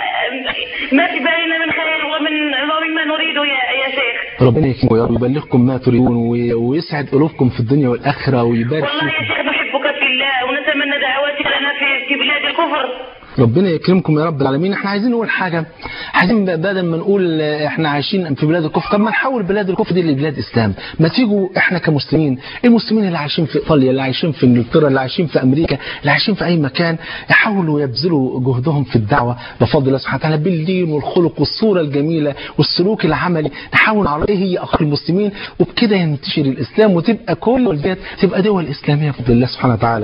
ما في بالنا من خير ومن ومما نريد يا يا شيخ ربنا يكرمكم ويا رب يبلغكم ما تريدون وي- ويسعد قلوبكم في الدنيا والاخره ويبارك والله يا فيكم شيخ نحبك في الله ونتمنى دعواتك لنا في في بلاد الكفر ربنا يكرمكم يا رب العالمين احنا عايزين نقول حاجة عايزين ب- بدل ما نقول اه، احنا عايشين في بلاد الكفر طب ما نحول بلاد الكفر دي لبلاد اسلام ما تيجوا احنا كمسلمين المسلمين اللي عايشين في ايطاليا اللي عايشين في انجلترا اللي عايشين في امريكا اللي عايشين في اي مكان يحاولوا يبذلوا جهدهم في الدعوة بفضل الله سبحانه وتعالى بالدين والخلق والصورة الجميلة والسلوك العملي نحاول نعرف ايه هي اخلاق المسلمين وبكده ينتشر الاسلام وتبقى كل البلاد تبقى دول اسلامية بفضل الله سبحانه وتعالى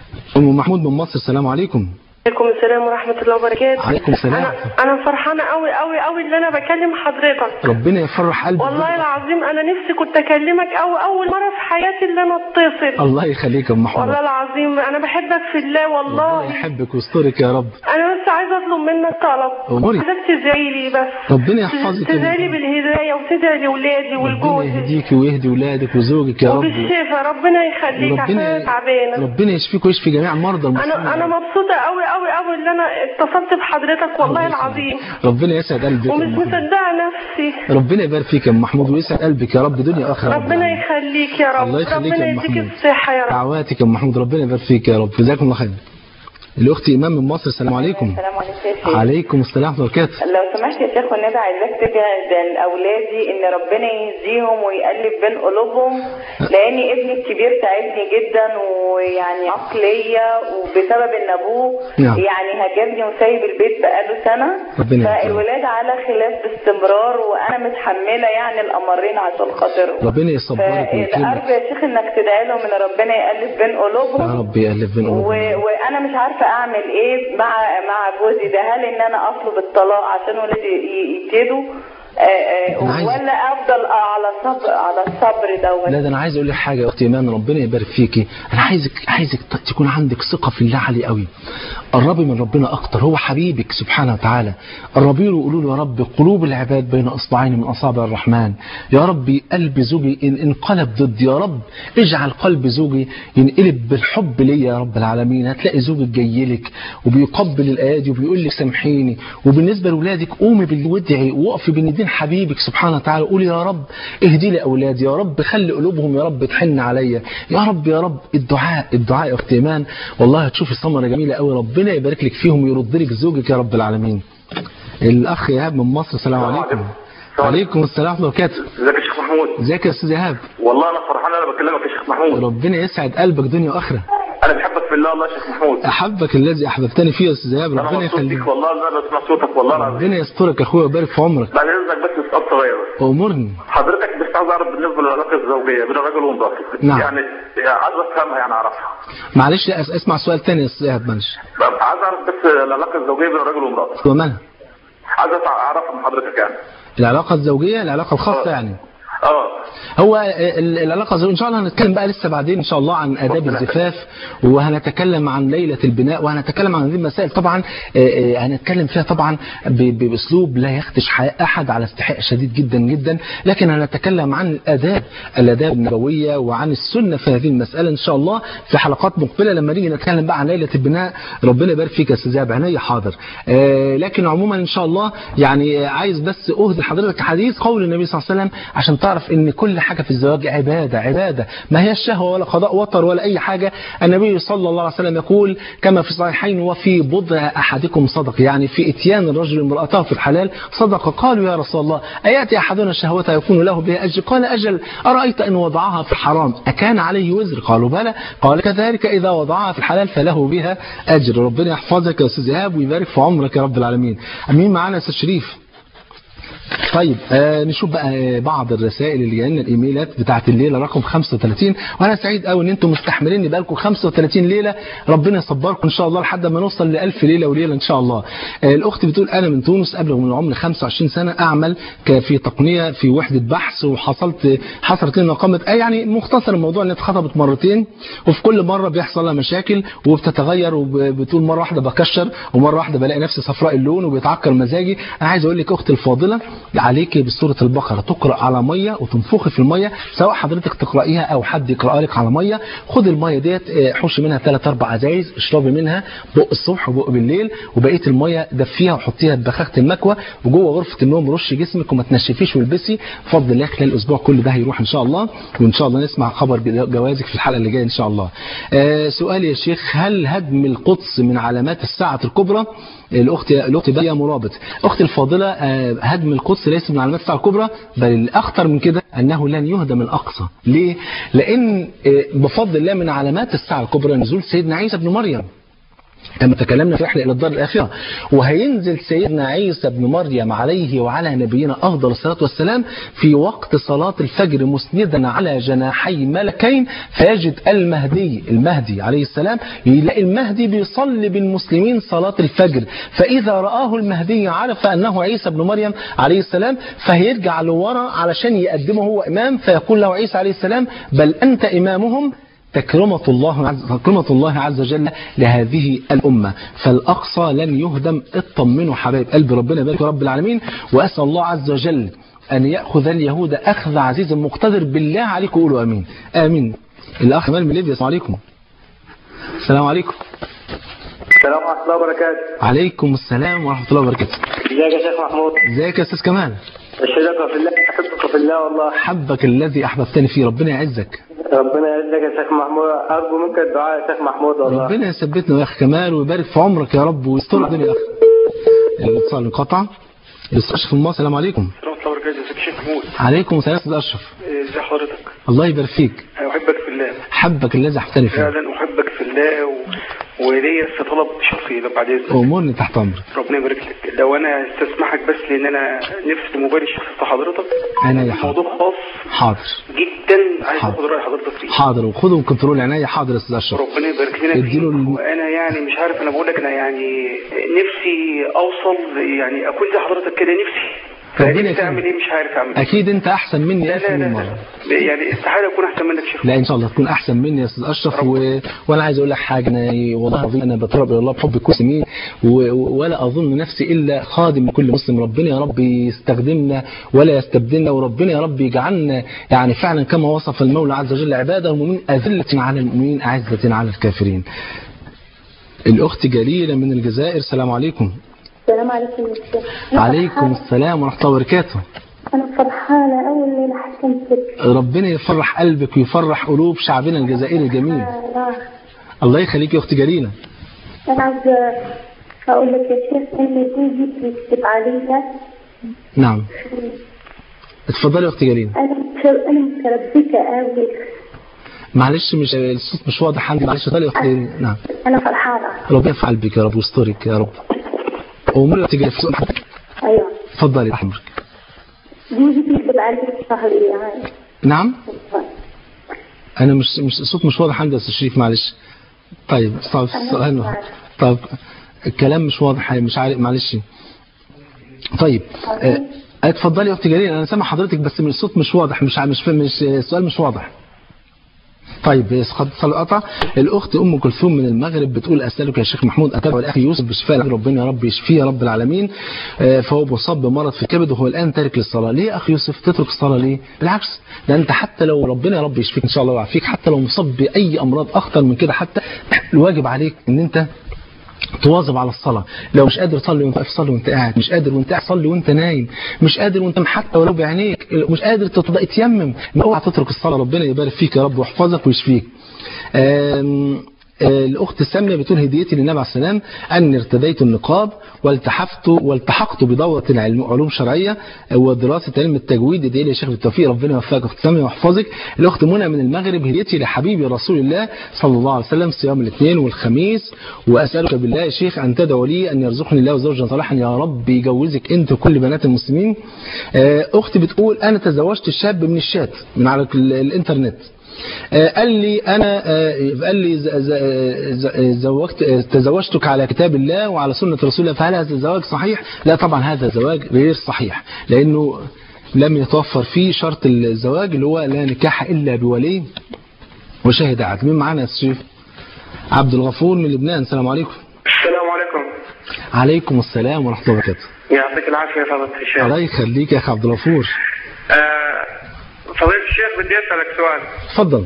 ام محمود من مصر السلام عليكم عليكم السلام ورحمة الله وبركاته عليكم السلام. أنا, أنا فرحانة أوي أوي أوي إن أنا بكلم حضرتك ربنا يفرح قلبك والله العظيم أنا نفسي كنت أكلمك أوي أول مرة في حياتي اللي أنا أتصل الله يخليك يا ام محمد والله العظيم أنا بحبك في الله ربنا والله يحبك ويسترك يا رب أنا بس عايزة أطلب منك طلب أموري. عايزك تدعي لي بس ربنا يحفظك يا تدعي لي رب. بالهداية وتدعي لأولادي ربنا ولجوزي يهديك ويهدي ولادك وزوجك يا رب وبالشفاء ربنا يخليك عشان أنا ربنا تعبانة ربنا يشفيك ويشفي جميع مرضى المسلمين أنا أنا مبسوطة أوي أوي أوي إن أنا اتصلت بحضرتك والله العظيم ربنا يسعد قلبك يا ومش أم محمود. مصدقة نفسي ربنا يبارك فيك يا ام محمود ويسعد قلبك يا رب دنيا واخره يا رب ربنا العالمين. يخليك يا رب الله يخليك ربنا يا أم يديك محمود. الصحة يا رب دعواتك يا ام محمود ربنا يبارك فيك يا رب جزاكم الله خير الاخت ايمان من مصر السلام عليكم السلام عليكم يا شيخ عليكم السلام ورحمه الله وبركاته لو سمحت يا شيخ والنبي عايزاك تدعي لاولادي ان ربنا يهديهم ويقلب بين قلوبهم لان ابني الكبير تعبني جدا ويعني عقليه وبسبب ان ابوه نعم. يعني هجرني وسايب البيت بقاله سنه ربنا يهديه. فالولاد على خلاف باستمرار وانا متحمله يعني الامرين عشان خاطرهم ربنا يصبرك ويكرمك فارجو يا شيخ انك تدعي لهم ان ربنا يقلب بين يا قلوبهم رب يألف بين و... قلوبنا وانا مش عارفه اعمل ايه مع مع جوزي ده هل ان انا اطلب الطلاق عشان ولادي ي- يبتدوا آه، آه، أنا عايز- ولا افضل على الصبر على الصبر دوت لا ده انا عايز اقول لك حاجه يا اختي ايمان ربنا يبارك فيكي انا عايزك عايزك ت- تكون عندك ثقه في الله عالي قوي قربي من ربنا اكتر هو حبيبك سبحانه وتعالى قربي له وقولوا له يا رب قلوب العباد بين اصبعين من اصابع الرحمن يا رب قلب زوجي ان انقلب ضدي يا رب اجعل قلب زوجي ينقلب بالحب ليا يا رب العالمين هتلاقي زوجك جاي لك وبيقبل الايادي وبيقول لك سامحيني وبالنسبه لاولادك قومي باللي وادعي وقفي بين ايدين حبيبك سبحانه وتعالى قولي يا رب اهدي لي اولادي يا رب خلي قلوبهم يا رب تحن عليا يا رب يا رب الدعاء الدعاء يا اختي ايمان والله هتشوفي ثمره جميله قوي ربنا يبارك لك فيهم ويرد لك زوجك يا رب العالمين الاخ ايهاب من مصر السلام السلام عليكم عليكم. عليكم السلام ورحمه الله وبركاته ازيك يا شيخ محمود ازيك يا استاذ ايهاب والله انا فرحان انا بكلمك يا شيخ محمود ربنا يسعد قلبك دنيا واخره انا بحبك في الله والله يا شيخ محمود احبك الذي احببتني فيه يا استاذ ايهاب انا ربنا مبسوط بيك يخليك والله انا بسمع صوتك والله العظيم ربنا يسترك يا اخويا ويبارك في عمرك بعد اذنك بس سؤال صغير بس امرني حضرتك بس عاوز اعرف بالنسبه للعلاقه الزوجيه بين الرجل ومراته نعم. يعني عاوز افهمها يعني اعرفها معلش لا، أس- اسمع سؤال تاني يا استاذ ايهاب معلش عاوز اعرف بس العلاقه الزوجيه بين الرجل ومراته ومالها عاوز اعرفها من حضرتك يعني العلاقه الزوجيه العلاقه الخاصه آه. يعني اه هو ال- العلاقة الزوجية إن شاء الله هنتكلم بقى لسه بعدين إن شاء الله عن آداب الزفاف وهنتكلم عن ليلة البناء وهنتكلم عن هذه المسائل طبعا آه، آه، هنتكلم فيها طبعا ب- بأسلوب لا يخدش حياة أحد على استحقاق شديد جدا جدا لكن هنتكلم عن الآداب الآداب النبوية وعن السنة في هذه المسألة إن شاء الله في حلقات مقبلة لما نيجي نتكلم بقى عن ليلة البناء ربنا يبارك فيك يا أستاذ عينيا حاضر آه، لكن عموما إن شاء الله يعني آه، عايز بس أهدي لحضرتك حديث قول النبي صلى الله عليه وسلم عشان تعرف ان كل حاجة في الزواج عبادة عبادة ما هي الشهوة ولا قضاء وطر ولا اي حاجة النبي صلى الله عليه وسلم يقول كما في الصحيحين وفي بضع احدكم صدق يعني في اتيان الرجل امرأته في الحلال صدق قالوا يا رسول الله اياتي احدنا شهوتها يكون له بها اجر قال اجل ارايت ان وضعها في الحرام اكان عليه وزر قالوا بلى قال كذلك اذا وضعها في الحلال فله بها اجر ربنا يحفظك يا استاذ ايهاب ويبارك في عمرك يا رب العالمين امين معانا يا استاذ شريف طيب آه نشوف بقى آه، بعض الرسائل اللي جايه لنا الايميلات بتاعت الليله رقم 35 وانا سعيد قوي ان انتم مستحمليني بقالكم 35 ليله ربنا يصبركم ان شاء الله لحد ما نوصل ل 1000 ليله وليله ان شاء الله آه الاخت بتقول انا من تونس ابلغ من العمر 25 سنه اعمل ك- في تقنيه في وحده بحث وحصلت حصلت لنا اقامه آه يعني مختصر الموضوع ان اتخطبت مرتين وفي كل مره بيحصل لها مشاكل وبتتغير وبتقول مره واحده بكشر ومره واحده بلاقي نفسي صفراء اللون وبيتعكر مزاجي انا عايز اقول لك اختي الفاضله عليك بسوره البقره تقرا على ميه وتنفخي في الميه سواء حضرتك تقرايها او حد يقرا لك على ميه خد الميه ديت آه، حوشي منها ثلاث اربع ازايز اشربي منها بق الصبح وبق بالليل وبقيه الميه دفيها وحطيها ببخاخه المكوى وجوه غرفه النوم رشي جسمك وما تنشفيش والبسي بفضل الله خلال الاسبوع كل ده هيروح ان شاء الله وان شاء الله نسمع خبر جوازك في الحلقه اللي جايه ان شاء الله آه سؤالي يا شيخ هل هدم القدس من علامات الساعه الكبرى الاخت الاخت بقى مرابط اختي الفاضله آه، هدم القدس ليس من علامات الساعه الكبرى بل الاخطر من كده انه لن يهدم الاقصى ليه لان آه، بفضل الله من علامات الساعه الكبرى نزول سيدنا عيسى ابن مريم كما تكلمنا في رحلة إلى الدار الآخرة وهينزل سيدنا عيسى بن مريم عليه وعلى نبينا أفضل الصلاة والسلام في وقت صلاة الفجر مسندا على جناحي ملكين فيجد المهدي المهدي عليه السلام يلاقي المهدي بيصلي بالمسلمين صلاة الفجر فإذا رآه المهدي عرف أنه عيسى بن مريم عليه السلام فهيرجع لورا علشان يقدمه هو إمام فيقول له عيسى عليه السلام بل أنت إمامهم تكرمة الله عز تكرمة الله عز وجل لهذه الأمة فالأقصى لن يهدم اطمنوا حبايب قلب ربنا يبارك يا رب العالمين وأسأل الله عز وجل أن يأخذ اليهود أخذ عزيز مقتدر بالله عليكم قولوا آمين آمين الأخ مال من ليبيا السلام عليكم السلام عليكم السلام ورحمه الله وبركاته عليكم السلام ورحمة الله وبركاته ازيك يا شيخ محمود ازيك يا أستاذ كمال اشهدك في الله احبك في الله والله حبك الذي أحببتني فيه ربنا يعزك ربنا يعزك يا شيخ محمود ارجو منك الدعاء يا شيخ محمود والله ربنا يثبتنا يا أخي كمال ويبارك في عمرك يا رب ويستر الدنيا يا أخي الاتصال انقطع الأستاذ أشرف الله السلام عليكم ورحمة الله وبركاته ازيك يا شيخ محمود عليكم السلام يا أستاذ أشرف ازي حضرتك الله يبارك فيك انا احبك في الله حبك الذي احتني فيه فعلا احبك في الله و... وليا لسه طلب شخصي لو بعد اذنك امورني تحت امرك ربنا يبارك لك لو انا استسمحك بس لان انا نفسي موبايل الشخصي بتاع حضرتك عينيا يا حاضر موضوع خاص حاضر جدا عايز حاضر. اخد راي حضرتك فيه حاضر وخذوا كنترول عينيا حاضر يا استاذ اشرف ربنا يبارك لنا اديله فيك الم- وانا يعني مش عارف انا بقول لك انا يعني نفسي اوصل يعني اكون زي حضرتك كده نفسي ربنا نفسي يكرمك. اعمل ايه مش عارف اعمل ايه اكيد انت احسن مني لا الف لا لا, مليون لا. مره يعني استحاله اكون احسن منك شيخ لا ان شاء الله تكون احسن مني يا استاذ اشرف و... وانا عايز اقول لك حاجه انا والله العظيم انا بتربى الى الله بحب كل مسلمين و... ولا اظن نفسي الا خادم لكل مسلم ربنا يا رب يستخدمنا ولا يستبدلنا وربنا يا رب يجعلنا يعني فعلا كما وصف المولى عز وجل عباده المؤمنين اذله على المؤمنين اعزه على الكافرين الاخت جليله من الجزائر السلام عليكم السلام عليكم يا شيخ أنا عليكم فرحانة- السلام ورحمه الله وبركاته أنا فرحانة أول ليلة حكمتك ربنا يفرح قلبك ويفرح قلوب شعبنا الجزائري الجميل آه، الله يخليك يا اخت جليله أنا عاوزة أقول لك يا شيخ إن جوزي بيكتب عليا نعم اتفضلي يا اختي جليل أنا متر- أنا متربكة أوي معلش مش الصوت مش واضح عندي معلش اتفضلي يا اختي جليل نعم أنا فرحانة ربنا يفعل بك يا رب ويسترك يا رب امور يا اختي جليل في سؤال حضرتك. أيوة اتفضلي يا حمرك جوزي بيكتب عليا شهر يعني نعم انا مش مش الصوت مش واضح عندي يا استاذ شريف معلش طيب صعب السؤال طيب الكلام مش واضح مش عارف معلش طيب آه، اتفضلي يا اختي جليل انا سامع حضرتك بس من الصوت مش واضح مش ع- مش مش السؤال مش واضح طيب اسقط صلى القطع الاخت ام كلثوم من المغرب بتقول اسالك يا شيخ محمود اتابع الاخ يوسف بشفاء ربنا يا رب يشفيه يا رب العالمين آه، فهو مصاب بمرض في الكبد وهو الان تارك للصلاه ليه يا اخ يوسف تترك الصلاه ليه بالعكس ده انت حتى لو ربنا يا رب يشفيك ان شاء الله ويعافيك حتى لو مصاب باي امراض اخطر من كده حتى الواجب عليك ان انت تواظب على الصلاة لو مش قادر تصلي وانت واقف صلي وانت قاعد مش قادر وانت قاعد صلي وانت نايم مش قادر وانت حتى ولو بعينيك مش قادر تتض- تيمم ما اوعى تترك الصلاة ربنا يبارك فيك يا رب ويحفظك ويشفيك آم، آه، الأخت السامية بتقول هديتي للنبي عليه السلام أني ارتديت النقاب والتحفت والتحقت بدورة العلم علوم شرعية ودراسة علم التجويد ادعي لي يا شيخ بالتوفيق ربنا يوفقك أخت سامية ويحفظك الأخت منى من المغرب هديتي لحبيبي رسول الله صلى الله عليه وسلم صيام الاثنين والخميس وأسألك بالله يا شيخ أن تدعو لي أن يرزقني الله زوجا صالحا يا رب يجوزك أنت وكل بنات المسلمين آه، أختي بتقول أنا تزوجت شاب من الشات من على ال- الإنترنت آه، قال لي انا آه، قال لي ز- ز- ز- زوجت آه، تزوجتك على كتاب الله وعلى سنه رسول الله فهل هذا الزواج صحيح؟ لا طبعا هذا زواج غير صحيح لانه لم يتوفر فيه شرط الزواج اللي هو لا نكاح الا بولي وشاهد عدل مين معانا يا أستاذ شريف؟ عبد الغفور من لبنان السلام عليكم السلام عليكم عليكم السلام ورحمه الله وبركاته يعطيك العافية يا فضيلة الشيخ الله يخليك يا اخ عبد الغفور آه، فضيلة الشيخ بدي أسألك سؤال اتفضل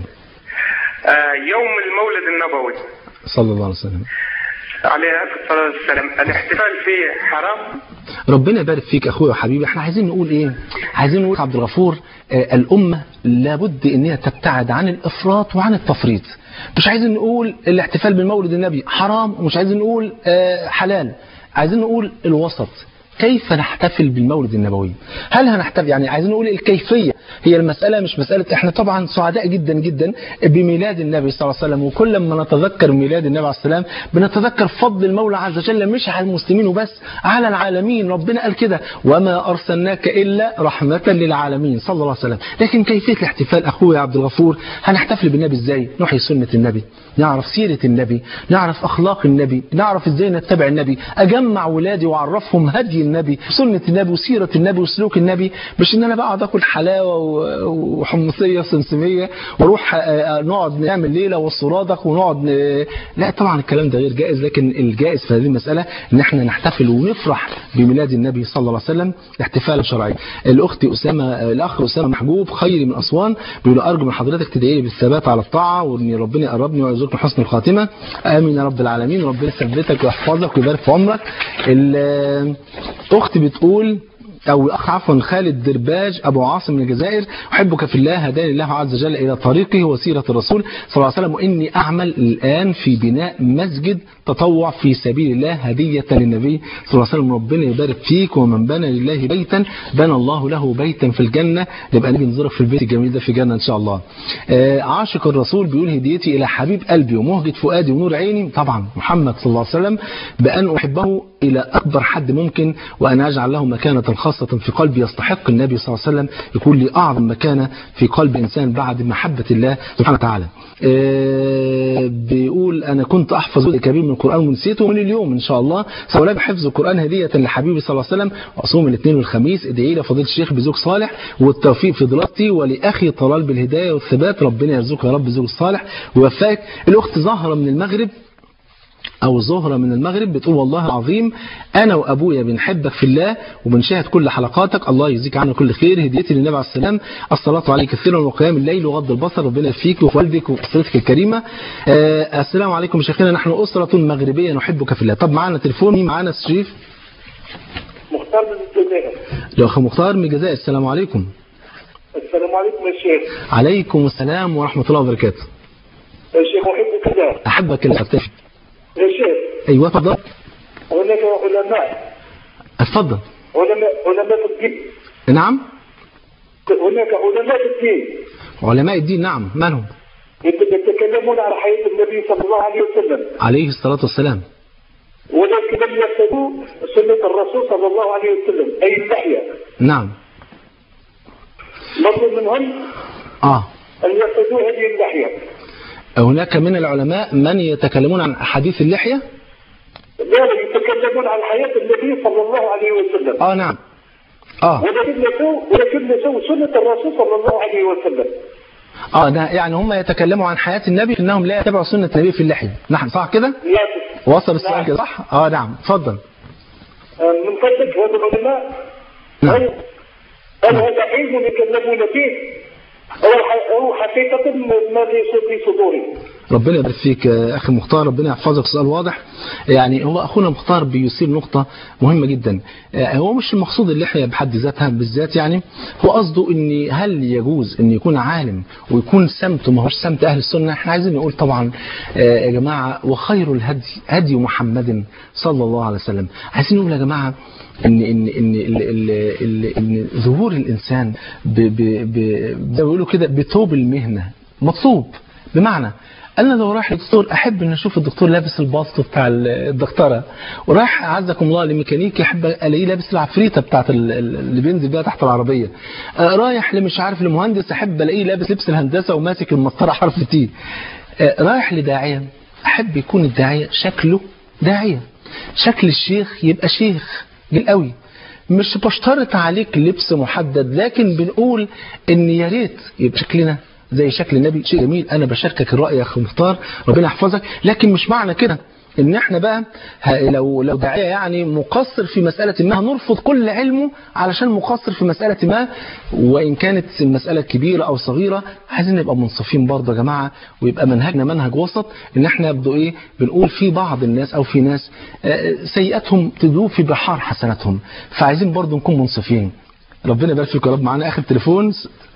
آه، يوم المولد النبوي صلى الله عليه وسلم عليه ألف الصلاة والسلام الاحتفال فيه حرام ربنا يبارك فيك اخويا وحبيبي احنا عايزين نقول ايه عايزين نقول عبد الغفور آه الامه لابد ان هي تبتعد عن الافراط وعن التفريط مش عايزين نقول الاحتفال بمولد النبي حرام ومش عايزين نقول آه حلال عايزين نقول الوسط كيف نحتفل بالمولد النبوي هل هنحتفل يعني عايزين نقول الكيفية هي المسألة مش مسألة احنا طبعا سعداء جدا جدا بميلاد النبي صلى الله عليه وسلم وكل ما نتذكر ميلاد النبي عليه السلام بنتذكر فضل المولى عز وجل مش على المسلمين وبس على العالمين ربنا قال كده وما أرسلناك إلا رحمة للعالمين صلى الله عليه وسلم لكن كيفية الاحتفال أخويا عبد الغفور هنحتفل بالنبي ازاي نحيي سنة النبي نعرف سيرة النبي نعرف أخلاق النبي نعرف ازاي نتبع النبي أجمع ولادي وأعرفهم هدي النبي سنة النبي وسيرة النبي وسلوك النبي مش إن أنا بقعد أكل حلاوة و- وحمصية وسمسمية وأروح آه، نقعد نعمل ليلة والصرادق ونقعد ن... لا طبعا الكلام ده غير جائز لكن الجائز في هذه المسألة إن احنا نحتفل ونفرح بميلاد النبي صلى الله عليه وسلم احتفالا شرعي الأخت أسامة آه، الأخ أسامة محجوب خيري من أسوان بيقول أرجو من حضرتك تدعي لي بالثبات على الطاعة وإن ربنا يقربني ويرزقني حسن الخاتمة آمين يا رب العالمين ربنا يثبتك ويحفظك ويبارك في عمرك ال- أختي بتقول أو الأخ عفوا خالد درباج أبو عاصم من الجزائر أحبك في الله هداني الله عز وجل إلى طريقه وسيرة الرسول صلى الله عليه وسلم وإني أعمل الآن في بناء مسجد تطوع في سبيل الله هدية للنبي صلى الله عليه وسلم ربنا يبارك فيك ومن بنى لله بيتا بنى الله له بيتا في الجنة نبقى نيجي نزورك في البيت الجميل ده في الجنة إن شاء الله آه، عاشق الرسول بيقول هديتي إلى حبيب قلبي ومهجة فؤادي ونور عيني طبعا محمد صلى الله عليه وسلم بأن أحبه إلى أكبر حد ممكن وأن أجعل له مكانة خاصة في قلبي يستحق النبي صلى الله عليه وسلم يكون لي أعظم مكانة في قلب إنسان بعد محبة الله سبحانه وتعالى آه، بيقول أنا كنت أحفظ جزء كبير من القرآن ونسيته من اليوم إن شاء الله سأولى بحفظ القرآن هدية لحبيبي صلى الله عليه وسلم وأصوم الاثنين والخميس ادعي لي فضيلة الشيخ بزوج صالح والتوفيق في دراستي ولأخي طلال بالهداية والثبات ربنا يرزقك يا رب زوج صالح ويوفقك الأخت زهرة من المغرب أو زهرة من المغرب بتقول والله العظيم أنا وأبويا بنحبك في الله وبنشاهد كل حلقاتك الله يجزيك عنا كل خير هديتي للنبي عليه السلام الصلاة عليه كثيرا وقيام الليل وغض البصر ربنا يفيك ووالدك وأسرتك الكريمة آه السلام عليكم شيخنا نحن أسرة مغربية نحبك في الله طب معانا تليفون مين معانا الشريف مختار من الجزائر الأخ مختار من الجزائر السلام عليكم السلام عليكم يا شيخ عليكم السلام ورحمة الله وبركاته يا شيخ أحبك الله أحبك الله أكتفي يا شيخ أيوة تفضل أنا علماء اتفضل علماء علماء الدين نعم هناك علماء الدين علماء الدين نعم مالهم يتكلمون عن حياة النبي صلى الله عليه وسلم عليه الصلاة والسلام ولكن لم يتبعوا سنة الرسول صلى الله عليه وسلم أي اللحية نعم نطلب منهم اه أن يتبعوا هذه اللحية هناك من العلماء من يتكلمون عن حديث اللحية لا لا يتكلمون عن حياة النبي صلى الله عليه وسلم اه نعم اه ولكن نسوا ولكن نسوا سنة الرسول صلى الله عليه وسلم اه ده يعني هم يتكلموا عن حياة النبي انهم لا يتبعوا سنة النبي في اللحية نعم صح كده لا وصل السؤال كده صح اه نعم اتفضل من فضلك هذا العلماء نعم هل هل هذا علم يتكلمون به أو ح- أو حقيقة ما في في صدورهم ربنا يبارك فيك يا اخي مختار ربنا يحفظك سؤال واضح يعني هو اخونا مختار بيثير نقطة مهمة جدا آه، هو مش المقصود اللحية بحد ذاتها بالذات يعني هو قصده ان هل يجوز ان يكون عالم ويكون سمته ما هوش سمت اهل السنة احنا عايزين نقول طبعا آه، يا جماعة وخير الهدي هدي محمد صلى الله عليه وسلم عايزين نقول يا جماعة ان ان ان ال- ال- ال- ان ظهور الانسان ب ب ب زي ما بيقولوا كده بثوب المهنه مطلوب بمعنى انا لو رايح للدكتور احب ان اشوف الدكتور لابس الباسط بتاع الدكتوره ورايح اعزكم الله لميكانيكي احب الاقيه لابس العفريته بتاعت ال- ال- اللي بينزل بيها تحت العربيه آه، رايح لمش عارف لمهندس احب الاقيه لابس لبس الهندسه وماسك المسطره حرف تي آه، رايح لداعيه احب يكون الداعيه شكله داعيه شكل الشيخ يبقى شيخ جميل قوي مش بشترط عليك لبس محدد لكن بنقول ان يا ريت يبقى شكلنا زي شكل النبي شيء جميل انا بشاركك الراي يا اخي مختار ربنا يحفظك لكن مش معنى كده ان احنا بقى ه- لو لو داعيه يعني مقصر في مساله ما هنرفض كل علمه علشان مقصر في مساله ما وان كانت المساله كبيره او صغيره عايزين نبقى منصفين برضه يا جماعه ويبقى منهجنا منهج وسط ان احنا بدو ايه بنقول في بعض الناس او في ناس آه، سيئاتهم تدوب في بحار حسناتهم فعايزين برضه نكون منصفين ربنا يبارك فيك يا رب معانا اخر تليفون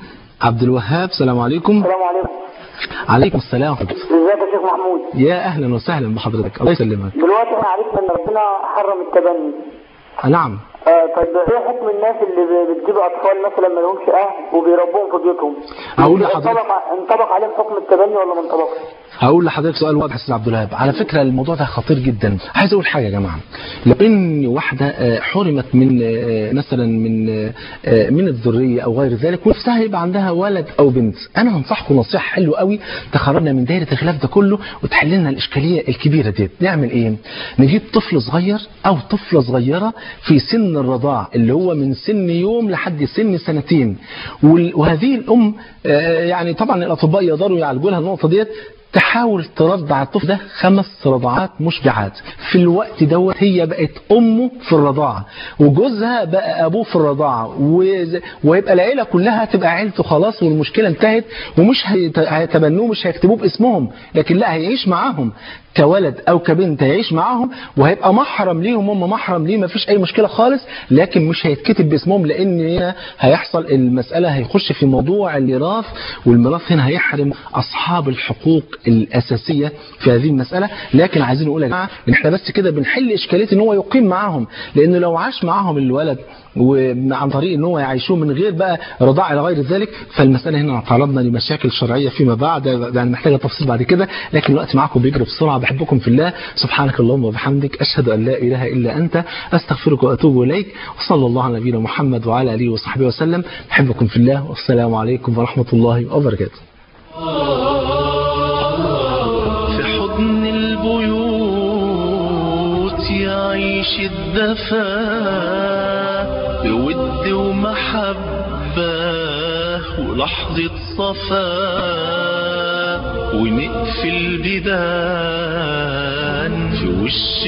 عبد الوهاب السلام عليكم السلام عليكم عليكم السلام ورحمة الله. ازيك يا شيخ محمود يا اهلا وسهلا بحضرتك الله يسلمك دلوقتي احنا عرفنا ان ربنا حرم التبني نعم آه طيب ايه حكم الناس اللي ب- بتجيب اطفال مثلا ما لهمش اهل وبيربوهم في بيوتهم أقول لحضرتك- انطبق انطبق عليهم حكم التبني ولا ما انطبقش هقول لحضرتك سؤال واضح يا استاذ عبد الوهاب على فكره الموضوع ده خطير جدا عايز اقول حاجه يا جماعه لو ان واحده آه، حرمت من آه، مثلا من آه، من الذريه او غير ذلك ونفسها يبقى عندها ولد او بنت انا هنصحكم نصيحه حلوه قوي تخرجنا من دايره الخلاف ده كله وتحل لنا الاشكاليه الكبيره ديت نعمل ايه نجيب طفل صغير او طفله صغيره في سن الرضاع اللي هو من سن يوم لحد سن سنتين وال- وهذه الام آه، يعني طبعا الاطباء يقدروا يعالجوا لها النقطه ديت تحاول ترضع الطفل ده خمس رضعات مشبعات في الوقت دوت هي بقت امه في الرضاعه وجوزها بقى ابوه في الرضاعه وز- ويبقى العيله كلها تبقى عيلته خلاص والمشكله انتهت ومش هيت- هيتبنوه مش هيكتبوه باسمهم لكن لا هيعيش معاهم كولد او كبنت هيعيش معاهم وهيبقى محرم ليهم هم محرم ليه مفيش اي مشكله خالص لكن مش هيتكتب باسمهم لان هنا هيحصل المساله هيخش في موضوع الميراث والميراث هنا هيحرم اصحاب الحقوق الاساسيه في هذه المساله لكن عايزين نقول يا جماعه ان احنا بس كده بنحل اشكاليه ان هو يقيم معاهم لانه لو عاش معاهم الولد وعن طريق ان هو يعيشوه من غير بقى رضاع الى غير ذلك فالمساله هنا تعرضنا لمشاكل شرعيه فيما بعد يعني محتاجه تفصيل بعد كده لكن الوقت معاكم بيجري بسرعه بحبكم في الله سبحانك اللهم وبحمدك اشهد ان لا اله الا انت استغفرك واتوب اليك وصلى الله على نبينا محمد وعلى اله وصحبه وسلم بحبكم في الله والسلام عليكم ورحمه الله وبركاته في حضن البيوت يعيش الدفا بود ومحبة ولحظة صفا ونقفل بيبان في وش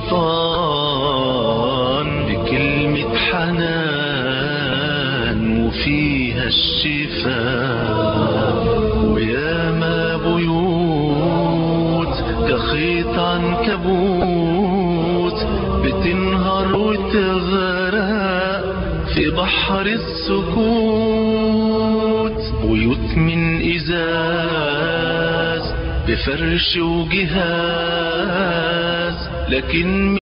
الشيطان بكلمة حنان وفيها الشفاء وياما بيوت كخيط عنكبوت بتنهار وتغرق في بحر السكوت بيوت من إزاز بفرش وجهاز لكن